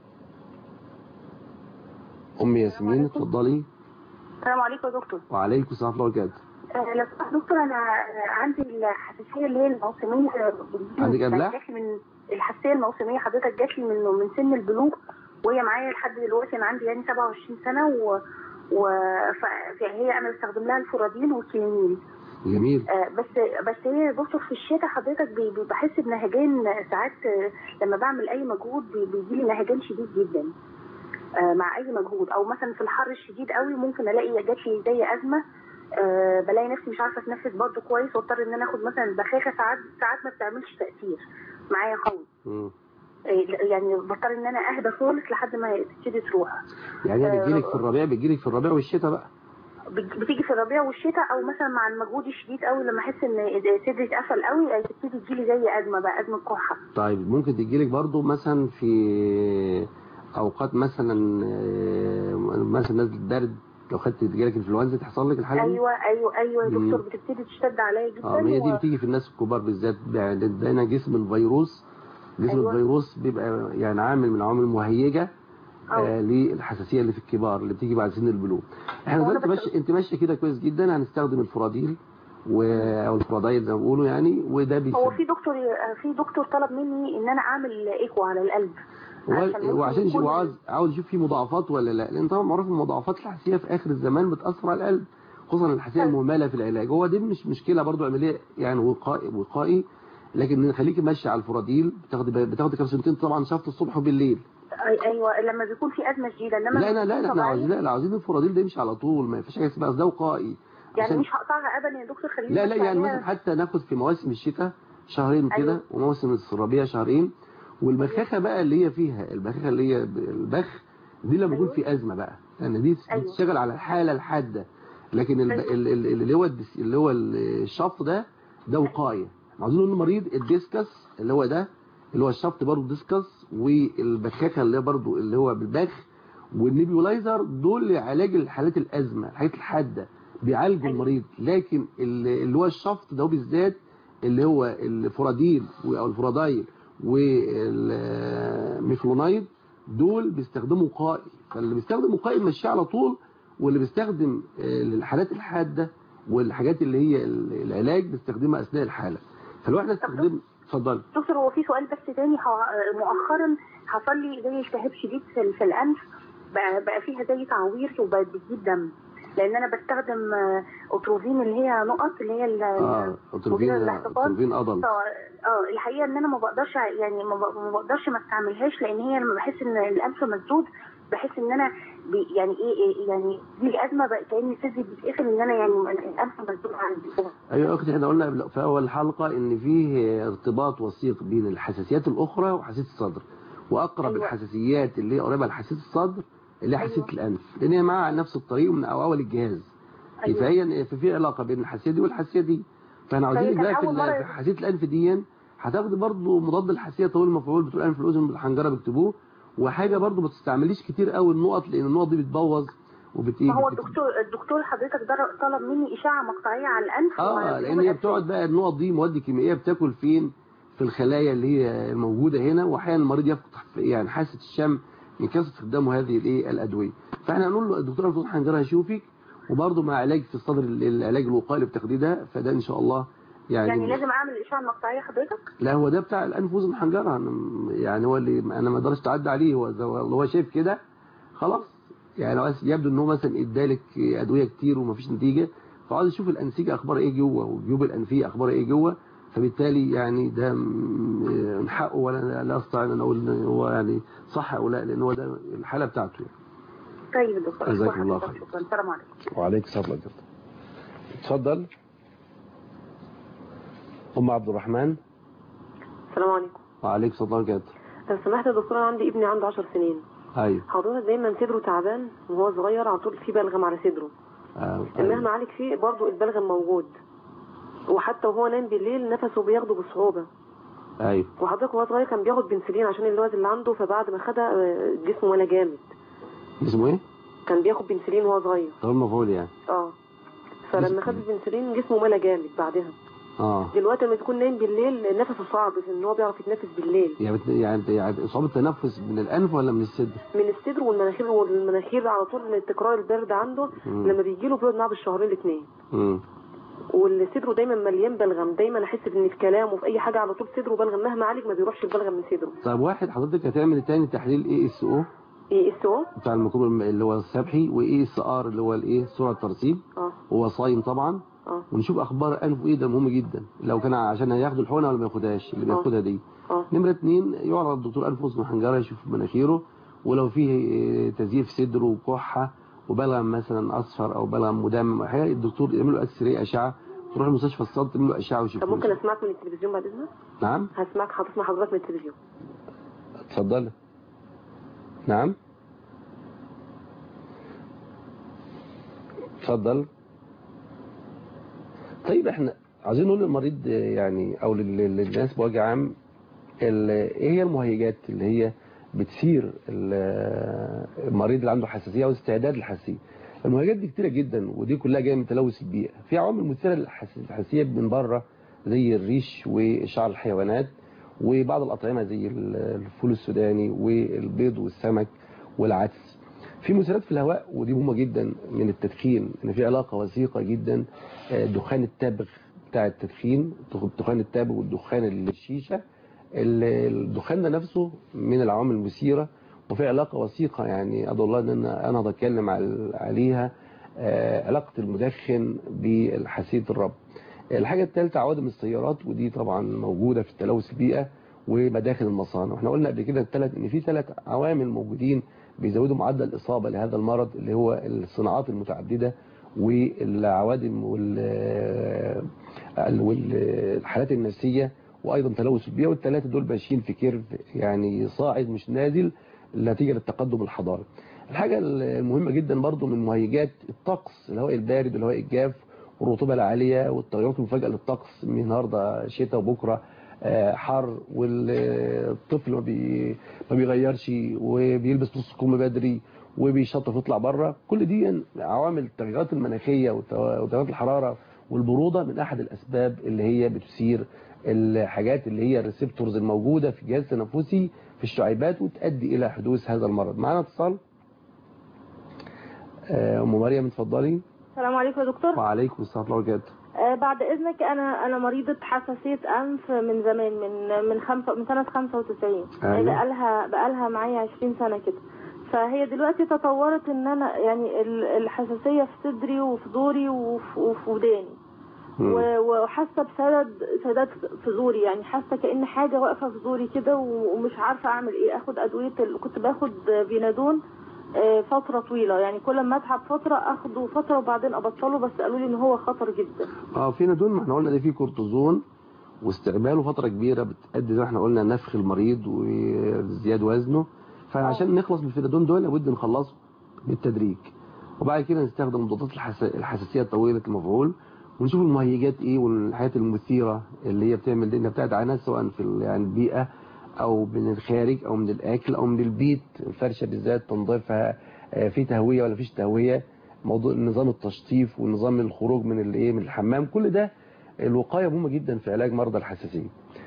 ام ياسمين اتفضلي السلام عليكم يا دكتور وعليكم السلام ورحمه الله وبركاته آه، لو سمحت دكتور انا آه، عندي الحساسيه اللي هي الموسميه عندك أملاح؟ جات لي من الحساسيه الموسميه حضرتك جات لي من من سن البلوغ وهي معايا لحد دلوقتي انا عندي يعني 27 سنه و و ف- فهي انا بستخدم لها الفوراديل والكلينين جميل آه، بس بس هي يا دكتور في الشتاء حضرتك بي- بي- بحس بنهجان ساعات آه، لما بعمل اي مجهود بي- بيجي لي نهجان شديد جدا آه، مع اي مجهود او مثلا في الحر الشديد قوي ممكن الاقي جات لي زي ازمه آه، بلاقي نفسي مش عارفه اتنفس برضه كويس واضطر ان انا اخد مثلا البخاخه ساعات ساعات ما بتعملش تاثير معايا خالص مم. آه، يعني بضطر ان انا اهدى خالص لحد ما تبتدي تروح يعني هي آه، بتجيلك في الربيع بتجيلك في الربيع والشتاء بقى بت- بتيجي في الربيع والشتاء او مثلا مع المجهود الشديد قوي لما احس ان صدري اتقفل قوي آه، تبتدي تجيلي زي ازمه بقى ازمه كحه طيب ممكن تجيلك برضو مثلا في اوقات مثلا آه، مثلا نازل البرد لو خدت تجيلك انفلونزا تحصل لك الحاله دي ايوه ايوه ايوه يا مم. دكتور بتبتدي تشتد عليا جدا اه ما هي دي و- بتيجي في الناس الكبار بالذات يعني لان جسم الفيروس جسم أيوة. الفيروس بيبقى يعني عامل من العوامل المهيجه آه للحساسيه اللي في الكبار اللي بتيجي بعد سن البلوغ احنا هو أنا دلوقتي بس- ماشي انت ماشيه كده كويس جدا هنستخدم الفراديل و... او الفرادايل زي ما بيقولوا يعني وده هو بيسبب في دكتور في دكتور طلب مني ان انا اعمل ايكو على القلب عشان ممكن وعشان يكون- هو عاوز عاوز يشوف فيه مضاعفات ولا لا لان طبعا معروف المضاعفات الحساسيه في اخر الزمان بتاثر على القلب خصوصا الحساسيه المهمله في العلاج هو دي مش مشكله برضو عمليه يعني وقائي وقائي لكن خليكي ماشيه على الفراديل بتاخدي بتاخدي كبسولتين طبعا شفط الصبح وبالليل أي- ايوه لما بيكون في ازمه شديده انما لا لا لا لا احنا طبيعي، عاوزين لا لا عاوزين الفراديل ده يمشي على طول ما فيش حاجه اسمها ده وقائي يعني عشان- مش هقطعها ابدا يا دكتور خليني لا لا بس يعني عليها- مثلا حتى ناخد في مواسم الشتاء شهرين كده أيوة. ومواسم الربيع شهرين والبخاخه بقى اللي هي فيها البخاخه اللي هي ب- البخ دي لما يكون في ازمه بقى لان دي أيوة. بتشتغل على الحاله الحاده لكن الب... ال- ال- اللي هو الدس... اللي هو الشفط ده ده وقايه عاوزين نقول للمريض الديسكس اللي هو ده اللي هو الشفط برضه ديسكس والبخاخه اللي هي برضه اللي هو بالبخ والنيبيولايزر دول لعلاج الحالات الازمه الحالات الحاده بيعالجوا المريض لكن ال- اللي هو الشفط ده هو بالذات اللي هو الفراديل و- او الفرادايل والميفلونايد دول بيستخدموا وقائي فاللي بيستخدم وقائي ماشي على طول واللي بيستخدم آه، للحالات الحاده والحاجات اللي هي ال- العلاج بيستخدمها اثناء الحاله فلو احنا استخدم اتفضل دكتور هو في سؤال بس تاني ح- مؤخرا حصل لي زي التهاب شديد في, في الانف بقى, بقى فيها زي تعوير وبقت بتجيب دم لان انا بستخدم آه، اوتروفين اللي هي نقط اللي هي ال- اه اوتروفين مضادة للاحتقان. اوتروفين اضل ف- اه الحقيقه ان انا ما بقدرش يعني ما ب- ما بقدرش ما استعملهاش لان هي لما بحس ان الانف مسدود بحس ان انا بي يعني ايه إيه يعني دي الازمه بقى كاني صدري بيتقفل ان انا يعني الانف مسدود عندي ايوه يا اختي احنا قلنا قبل- في اول حلقه ان فيه ارتباط وثيق بين الحساسيات الاخرى وحساسيه الصدر واقرب أيوة. الحساسيات اللي هي قريبه لحساسيه الصدر اللي هي حساسيه الانف لان هي معاها على نفس الطريق من اول الجهاز أيوة. فهي في علاقه بين الحساسيه دي والحساسيه دي فاحنا عاوزين فهي بقى كان في أول ال- مرة- في حساسيه الانف دي هتاخدي برضه مضاد الحساسيه طويل المفعول بتوع الانف الاذن بالحنجره بيكتبوه وحاجه برضه ما تستعمليش كتير قوي النقط لان النقط دي بتبوظ وبتيجي ما هو الدكتور الدكتور حضرتك در- طلب مني اشعه مقطعيه على الانف اه وعلى لان هي بتقعد بقى النقط دي مواد كيميائيه بتاكل فين في الخلايا اللي هي الموجوده هنا واحيانا المريض يفقد يعني حاسه الشم من كثره استخدامه هذه الايه الادويه فاحنا هنقول له الدكتور فتوح حنجره هيشوفك وبرضه مع علاج في الصدر العلاج الوقائي اللي بتاخديه ده فده ان شاء الله يعني, يعني لازم اعمل الاشعه المقطعيه حضرتك لا هو ده بتاع الانف واذن حنجره أنا- يعني هو اللي انا ما اقدرش اتعدى عليه هو زي- هو شايف كده خلاص يعني لو يبدو ان هو مثلا ادالك ادويه كتير ومفيش نتيجه فعاوز يشوف الانسجه اخبار ايه جوه والجيوب الانفيه اخبار ايه جوه فبالتالي يعني ده م- من حقه ولا لا استطيع ان اقول ان هو يعني صح او لا لان هو ده الحاله بتاعته يعني. طيب يا دكتور جزاك أشكر الله حضرتك. خير. شكرا السلام عليكم وعليك السلام ورحمه الله اتفضل ام عبد الرحمن السلام عليكم وعليك السلام ورحمه الله وبركاته لو سمحت يا دكتور انا عندي ابني عنده 10 سنين ايوه حضرتك دايما صدره تعبان وهو صغير على طول في بلغم على صدره آه، مهما عالج فيه برضه البلغم موجود وحتى وهو نايم بالليل نفسه بياخده بصعوبة ايوه وحضرتك وهو صغير كان بياخد بنسلين عشان اللوز اللي عنده فبعد ما خدها آه، جسمه ولا جامد اسمه ايه كان بياخد بنسلين وهو صغير طب مفعول يعني اه فلما خد البنسلين جسمه ملا جامد بعدها اه دلوقتي لما بيكون نايم بالليل نفسه صعب في ان هو بيعرف يتنفس بالليل يعني بت- يعني يعني صعوبة التنفس من الانف ولا من الصدر من الصدر والمناخير والمناخير على طول من تكرار البرد عنده مم. لما بيجي له بيقعد معاه بالشهرين الاثنين امم والصدر دايما مليان بلغم دايما احس ان في كلامه في اي حاجه على طول صدره بلغم مهما عالج ما بيروحش البلغم من صدره طب واحد حضرتك هتعمل تاني تحليل اي اس او ايه اس او بتاع الميكروب الم- اللي هو السبحي واي اس ار اللي هو الايه سرعه الترسيب اه هو صايم طبعا اه ونشوف اخبار انفه ايه ده مهم جدا لو كان عشان هياخد الحقنه ولا ما ياخدهاش اللي آه. بياخدها دي اه نمره اتنين يعرض الدكتور انف واذن وحنجره يشوف مناخيره ولو فيه تزييف صدر وكحه وبلغم مثلا اصفر او بلغم مدمم او حاجه الدكتور يعمل له اكس راي اشعه تروح المستشفى الصدر تعمل له اشعه ويشوف طب ممكن اسمعك من التلفزيون بعد اذنك نعم هسمعك هتسمع حضرتك من التلفزيون اتفضل نعم اتفضل طيب احنا عايزين نقول للمريض يعني او لل- للناس بوجه عام ال- ايه هي المهيجات اللي هي بتثير ال- المريض اللي عنده حساسيه او استعداد للحساسيه المهيجات دي كتيره جدا ودي كلها جايه من تلوث البيئه في عوامل مثيره للحساسيه من بره زي الريش وشعر الحيوانات وبعض الأطعمة زي الفول السوداني والبيض والسمك والعدس في مثيرات في الهواء ودي مهمة جدا من التدخين ان في علاقة وثيقة جدا آه، دخان التبغ بتاع التدخين دخان التبغ والدخان الشيشة ال- الدخان ده نفسه من العوامل المثيرة وفي علاقة وثيقة يعني أدعو الله ان انا أنا بتكلم عل- عليها آه، علاقة المدخن بالحساسية الرب الحاجة الثالثة عوادم السيارات ودي طبعا موجودة في التلوث البيئة ومداخل المصانع واحنا قلنا قبل كده الثلاث ان في ثلاث عوامل موجودين بيزودوا معدل الإصابة لهذا المرض اللي هو الصناعات المتعددة والعوادم وال- والحالات النفسية وأيضا تلوث البيئة والثلاثة دول ماشيين في كيرف يعني صاعد مش نازل نتيجة للتقدم الحضاري الحاجة المهمة جدا برضو من مهيجات الطقس الهواء البارد والهواء الجاف والرطوبة العالية والتغيرات المفاجئة للطقس من النهاردة شتاء وبكرة آه، حر والطفل ما, بي ما بيغيرش وبيلبس نص كم بدري وبيشطف يطلع بره كل دي عوامل التغيرات المناخية وت- وتغيرات الحرارة والبرودة من أحد الأسباب اللي هي بتثير الحاجات اللي هي الريسبتورز الموجودة في الجهاز التنفسي في الشعيبات وتؤدي إلى حدوث هذا المرض معنا اتصال آه، أم مريم اتفضلي السلام عليكم يا دكتور وعليكم السلام ورحمة الله وبركاته آه بعد اذنك انا انا مريضه حساسيه انف من زمان من من خمسة من سنه 95 أيوة. بقالها بقالها معايا 20 سنه كده فهي دلوقتي تطورت ان انا يعني ال- الحساسيه في صدري وفي زوري وفي وفي وداني و- وحاسه بسدد سداد في زوري يعني حاسه كأن حاجه واقفه في زوري كده و- ومش عارفه اعمل ايه اخد ادويه ال- كنت باخد فينادون آه، فتره طويله يعني كل ما اتعب فتره اخده فتره وبعدين ابطله بس قالوا لي ان هو خطر جدا اه في ندون ما احنا قلنا ده فيه كورتيزون واستعماله فترة كبيرة بتأدي زي ما احنا قلنا نفخ المريض وزياد وزنه فعشان نخلص من الفينادون دول لابد نخلصه بالتدريج وبعد كده نستخدم مضادات الحس... الحساسية طويلة المفعول ونشوف المهيجات ايه والحاجات المثيرة اللي هي بتعمل دي انها بتاعت عنها سواء في ال- يعني البيئة او من الخارج او من الاكل او من البيت الفرشة بالذات تنظيفها آه، في تهوية ولا فيش تهوية موضوع نظام التشطيف ونظام الخروج من الايه من الحمام كل ده الوقاية مهمة جدا في علاج مرضى الحساسية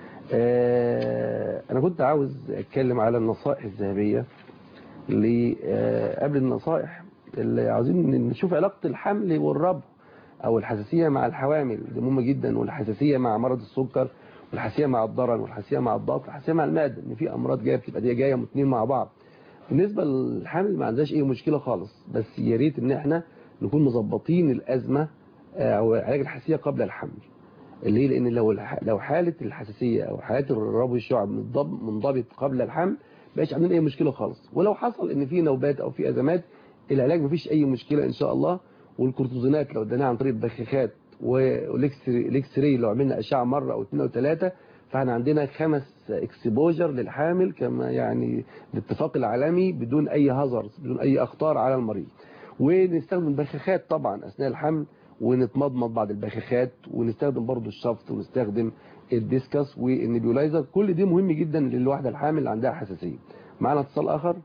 آه، انا كنت عاوز اتكلم على النصائح الذهبية اللي آه، قبل النصائح اللي عاوزين نشوف علاقة الحمل والربو او الحساسية مع الحوامل دي مهمة جدا والحساسية مع مرض السكر والحساسية مع الضرر والحساسية مع الضغط والحساسية مع المعدة ان في امراض جايه بتبقى دي جايه الاثنين مع بعض بالنسبة للحمل ما عندهاش اي مشكلة خالص بس يا ريت ان احنا نكون مظبطين الازمة آه، او علاج الحساسية قبل الحمل ليه لان لو الح- لو حالة الحساسية او حالة الربو الشعب منضب- منضبط قبل الحمل بقاش عندنا اي مشكلة خالص ولو حصل ان في نوبات او في ازمات العلاج مفيش اي مشكلة ان شاء الله والكورتيزونات لو اديناها عن طريق البخاخات والاكس راي لو عملنا اشعه مره او اثنين او ثلاثه فاحنا عندنا خمس اكسبوجر للحامل كما يعني الاتفاق العالمي بدون اي هازارds بدون اي اخطار على المريض ونستخدم بخاخات طبعا اثناء الحمل ونتمضمض بعد البخاخات ونستخدم برضو الشفط ونستخدم الديسكس والنبيولايزر كل دي مهم جدا للواحده الحامل اللي عندها حساسيه معنا اتصال اخر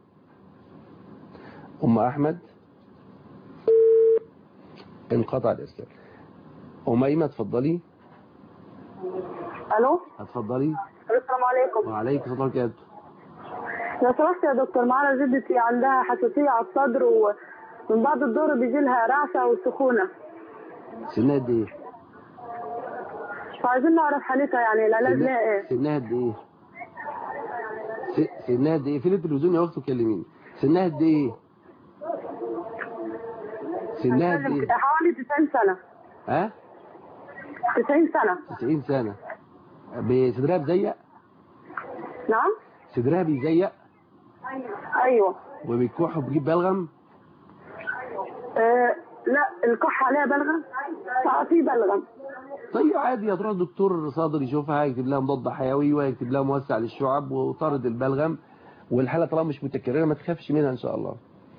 ام احمد انقطع الارسال ام ايمه اتفضلي الو اتفضلي السلام عليكم وعليكم السلام ورحمه الله لو سمحت يا دكتور معانا جدتي عندها حساسيه على الصدر ومن بعد الدور بيجي لها رعشه وسخونه سنها قد ايه فعايزين نعرف حالتها يعني العلاج سنها- لها ايه سنها قد ايه س- سنها قد ايه فين التلفزيون يا اخت تكلميني سنها قد ايه سنها قد هنتكلم ايه كده حوالي 90 سنه ها 90 سنه 90 سنه بصدرها بيزيق نعم صدرها بيزيق ايوه وبيكح وبيجيب بلغم آه لا الكحه عليها بلغم ساعات في بلغم طيب عادي هتروح دكتور صدر يشوفها يكتب لها مضاد حيوي ويكتب لها موسع للشعب وطارد البلغم والحاله طالما مش متكرره ما تخافش منها ان شاء الله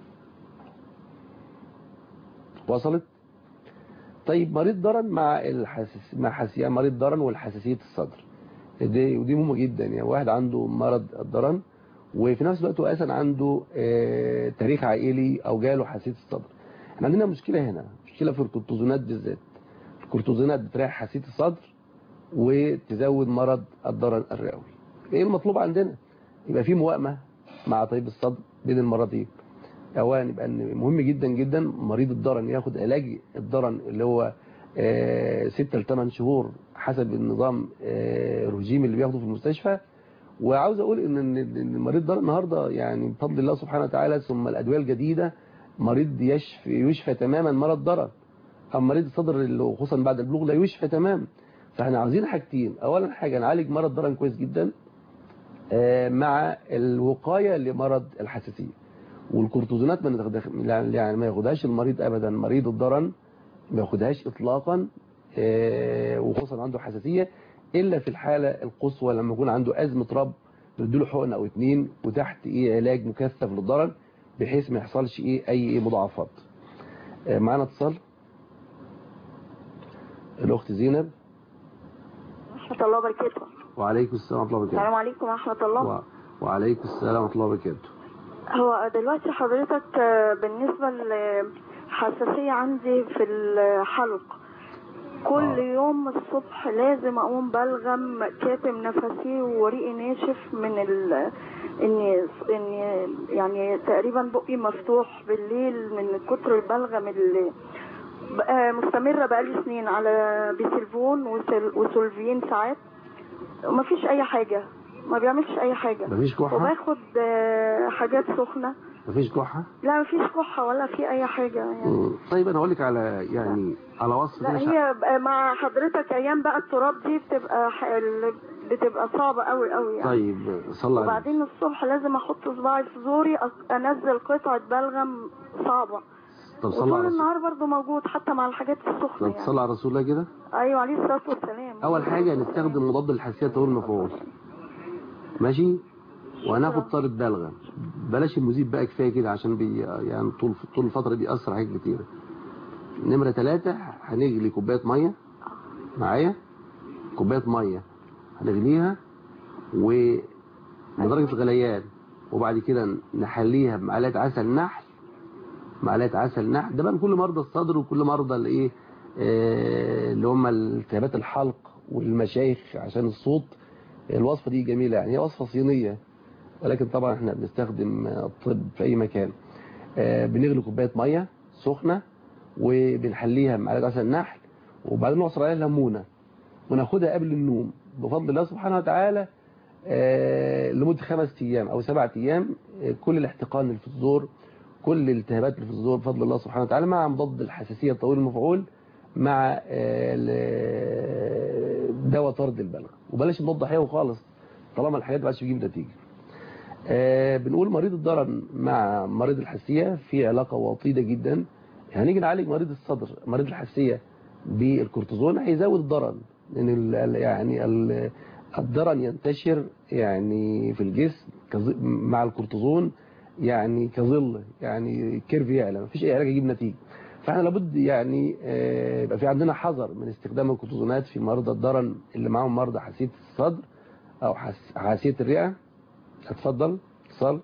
وصلت طيب مريض درن مع الحساس مع حس... يعني مريض درن والحساسيه الصدر دي ودي مهمه جدا يعني واحد عنده مرض الدرن وفي نفس الوقت هو اساسا عنده آه، تاريخ عائلي او جاله حساسيه الصدر احنا عندنا مشكله هنا مشكله في الكورتيزونات بالذات الكورتيزونات بتريح حساسيه الصدر وتزود مرض الضرر الرئوي ايه المطلوب عندنا يبقى في موائمه مع طبيب الصدر بين المرضين اولا يبقى ان مهم جدا جدا مريض الضرن ياخد علاج الضرن اللي هو 6 ل 8 شهور حسب النظام آه، الرجيم اللي بياخده في المستشفى وعاوز اقول ان إن المريض ده النهارده يعني بفضل الله سبحانه وتعالى ثم الادويه الجديده مريض يشفي يشفى تماما مرض ضرر اما مريض الصدر اللي خصوصا بعد البلوغ لا يشفى تماما فاحنا عاوزين حاجتين اولا حاجه نعالج مرض ضرر كويس جدا آه، مع الوقايه لمرض الحساسيه والكورتيزونات ما نتخدخ- يعني ما ياخدهاش المريض ابدا مريض الضرن ما ياخدهاش اطلاقا آه، وخصوصا عنده حساسيه الا في الحاله القصوى لما يكون عنده ازمه رب نديله حقن او اتنين وتحت ايه علاج مكثف للضرر بحيث ما يحصلش ايه اي إيه مضاعفات آه، معانا اتصال الاخت زينب ورحمة الله وبركاته وعليكم السلام ورحمه الله السلام وبركاته عليكم ورحمة الله و- وعليكم السلام ورحمه الله وبركاته هو دلوقتي حضرتك آه، بالنسبة للحساسية عندي في الحلق كل آه. يوم الصبح لازم اقوم بلغم كاتم نفسي وريقي ناشف من ال اني اني يعني تقريبا بقي مفتوح بالليل من كتر البلغم اللي بقى مستمرة بقالي سنين على بيسلفون وسل- وسولفين ساعات ومفيش اي حاجة ما بيعملش اي حاجة مفيش كحة؟ وباخد آه، حاجات سخنة مفيش كحه لا مفيش كحة ولا في اي حاجة يعني مم. طيب انا اقول لك على يعني على وصف لا كده شع- هي بقى مع حضرتك ايام بقى التراب دي بتبقى ح- ال- بتبقى صعبة قوي قوي يعني طيب صلى على وبعدين الصبح لازم احط صباعي في زوري أس- انزل قطعة بلغم صعبة طب صلى وطول على رسول النهار برضو موجود حتى مع الحاجات السخنة طب يعني صلى على رسول الله كده ايوه عليه الصلاة والسلام اول حاجه نستخدم مضاد الحساسيه طول المفعول ماشي وهناخد طارد بلغم بلاش المذيب بقى كفايه كده عشان بي يعني طول طول الفتره دي اثر حاجات كتيره نمره ثلاثة هنغلي كوبايه ميه معايا كوبايه ميه هنغليها وبدرجه الغليان وبعد كده نحليها بمعلقه عسل نحل معلقه عسل نحل ده بقى لكل مرضى الصدر وكل مرضى الايه آه، اللي هم التهابات الحلق والمشايخ عشان الصوت الوصفه دي جميله يعني هي وصفه صينيه ولكن طبعا احنا بنستخدم آه، الطب في اي مكان آه، بنغلي كوبايه ميه سخنه وبنحليها بمعلقه عسل نحل وبعدين نعصر عليها ليمونه وناخدها قبل النوم بفضل الله سبحانه وتعالى آه، لمده خمس ايام او سبعة ايام آه، كل الاحتقان اللي في الزور كل الالتهابات اللي في الزور بفضل الله سبحانه وتعالى مع مضاد الحساسيه الطويل المفعول مع آه، ال- دواء طرد البلغ وبلاش مضاد حيوي خالص طالما الحاجات ما بقتش بتجيب نتيجه آه، بنقول مريض الضرن مع مريض الحساسيه في علاقه وطيده جدا هنيجي نعالج مريض الصدر مريض الحساسيه بالكورتيزون هيزود الضرن لان ال- ال- يعني ال- الضرن ينتشر يعني في الجسم كظ- مع الكورتيزون يعني كظل يعني كيرف يعلى مفيش اي علاج يجيب نتيجه فاحنا لابد يعني آه، يبقى في عندنا حذر من استخدام الكورتيزونات في مرضى الضرن اللي معاهم مرضى حساسيه الصدر او حس- حساسيه الرئه اتفضل اتصال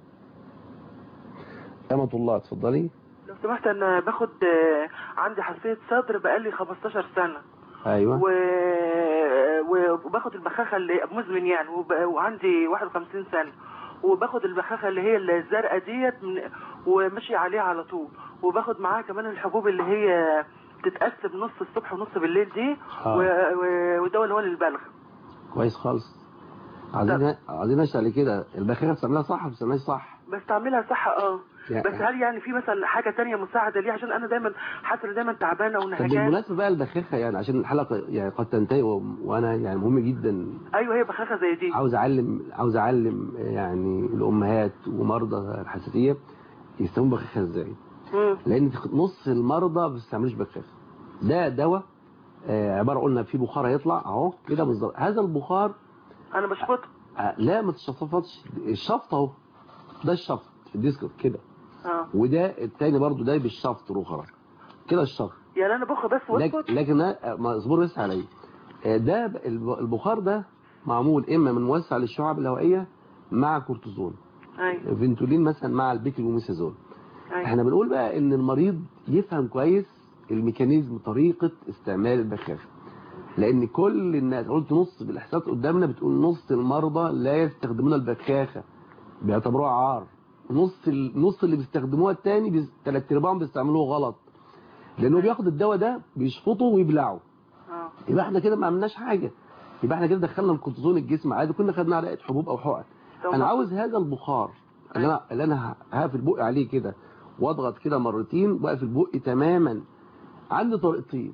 أمة الله اتفضلي لو سمحت انا باخد آه، عندي حساسيه صدر بقالي 15 سنه ايوه و... و- وباخد البخاخه اللي مزمن يعني وب... وعندي 51 سنه وباخد البخاخه اللي هي الزرقاء ديت من... وماشي عليها على طول وباخد معاها كمان الحبوب اللي هي تتقسم نص الصبح ونص بالليل دي آه. و... و... والدواء اللي هو للبلغ كويس خالص عايزين عايزين نشتغل على كده البخاخه بتعملها صح ولا بتعملهاش صح بستعملها صح اه يعني- بس هل يعني في مثلا حاجه تانية مساعده ليه عشان انا دايما حاسه إن دايما تعبانه طب ونهجان بالمناسبه بقى البخاخه يعني عشان الحلقه يعني قد تنتهي و... وانا يعني مهم جدا ايوه هي بخاخه زي دي عاوز اعلم عاوز اعلم يعني الامهات ومرضى الحساسيه يستخدموا بخاخه ازاي مم. لان نص المرضى ما بيستعملوش بخاخه ده دواء آه، عباره قلنا في بخار هيطلع اهو كده بالظبط هذا البخار انا بشفطه آه، لا ما تشطفتش الشفط اهو ده الشفط في الديسك كده اه وده التاني برضو ده بالشفط الاخرى كده الشفط يعني انا بخ بس لكن واسكت لكن أنا- ما اصبر بس عليا آه، ده ب- الب- البخار ده معمول اما من موسع للشعب الهوائيه مع كورتيزون ايوه فينتولين مثلا مع البيكلوميثازون ايوه احنا بنقول بقى ان المريض يفهم كويس الميكانيزم طريقه استعمال البخاخه لان كل الناس قلت نص بالاحصاءات قدامنا بتقول نص المرضى لا يستخدمون البخاخه بيعتبروها عار نص النص اللي بيستخدموها التاني بيس- تلات ارباعهم بيستعملوه غلط لانه بياخد الدواء ده بيشفطه ويبلعه اه يبقى احنا كده ما عملناش حاجه يبقى احنا كده دخلنا الكورتيزون الجسم عادي كنا خدنا على حبوب او حقن طب انا عاوز هذا البخار اللي انا اللي انا هقفل بقي عليه كده واضغط كده مرتين واقفل بقي تماما عندي طريقتين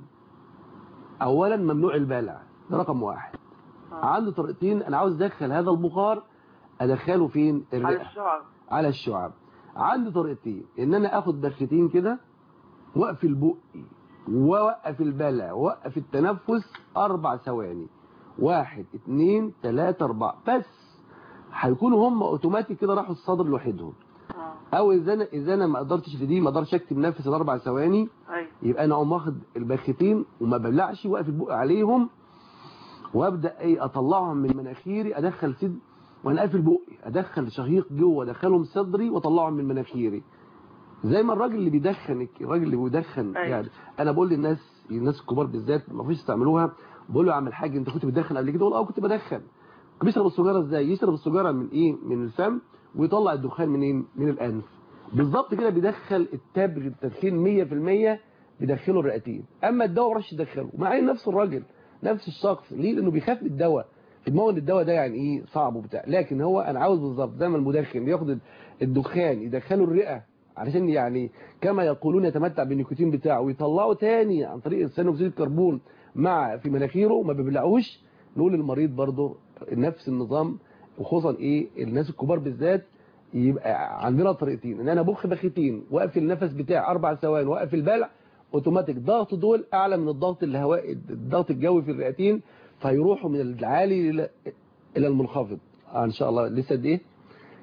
اولا ممنوع البلع ده رقم واحد عندي طريقتين انا عاوز ادخل هذا البخار ادخله فين على الرئه الشعر على الشعب عندي طريقتين ان انا اخد بختين كده واقفل بقي واوقف البلع واوقف التنفس اربع ثواني واحد اتنين تلاتة اربعة بس هيكونوا هم اوتوماتيك كده راحوا الصدر لوحدهم او اذا انا اذا انا ما قدرتش في دي ما اقدرش اكتم نفس الاربع ثواني ايوه يبقى انا اقوم واخد البختين وما بلعش واقفل بقي عليهم وابدا ايه اطلعهم من مناخيري ادخل سد وانا قافل بقي ادخل شهيق جوه ادخلهم صدري واطلعهم من مناخيري زي ما الراجل اللي بيدخن الراجل اللي بيدخن أيوة. يعني انا بقول للناس الناس الكبار بالذات ما فيش يستعملوها بقول له يا عم الحاج انت كنت بتدخن قبل كده يقول اه كنت بدخن بيشرب السجاره ازاي يشرب السجاره من ايه من الفم ويطلع الدخان منين من الانف بالظبط كده بيدخل التبر التدخين 100% بيدخله الرئتين اما الدواء ما راحش يدخله مع ان نفس الراجل نفس الشخص ليه لانه بيخاف من الدواء في دماغه ان الدواء ده يعني ايه صعب وبتاع لكن هو انا عاوز بالظبط زي ما المدخن بياخد الدخان يدخله الرئه علشان يعني كما يقولون يتمتع بالنيكوتين بتاعه ويطلعه تاني عن طريق ثاني اكسيد الكربون مع في مناخيره ما بيبلعوش نقول للمريض برضه نفس النظام وخصوصا ايه الناس الكبار بالذات يبقى عندنا طريقتين ان انا بخ بختين واقفل النفس بتاعي اربع ثواني واقفل البلع اوتوماتيك ضغط دول اعلى من الضغط الهوائي الضغط الجوي في الرئتين فيروحوا من العالي الى الى المنخفض آه ان شاء الله لسه قد ايه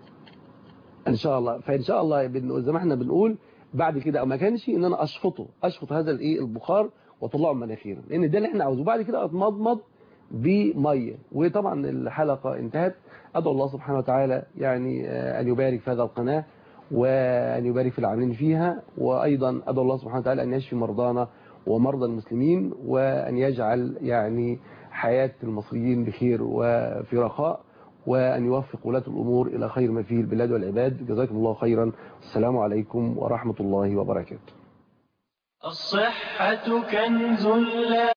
ان شاء الله فان شاء الله بن- زي ما احنا بنقول بعد كده او ما كانش ان انا اشفطه اشفط هذا الايه البخار واطلعه من مناخيري لان ده اللي احنا عاوزه بعد كده اتمضمض بميه وطبعا الحلقه انتهت ادعو الله سبحانه وتعالى يعني آه، ان يبارك في هذا القناه وان يبارك في العاملين فيها وايضا ادعو الله سبحانه وتعالى ان يشفي مرضانا ومرضى المسلمين وان يجعل يعني حياه المصريين بخير وفي رخاء وأن يوفق ولاة الأمور إلى خير ما فيه البلاد والعباد جزاكم الله خيرا السلام عليكم ورحمة الله وبركاته الصحة كنز لا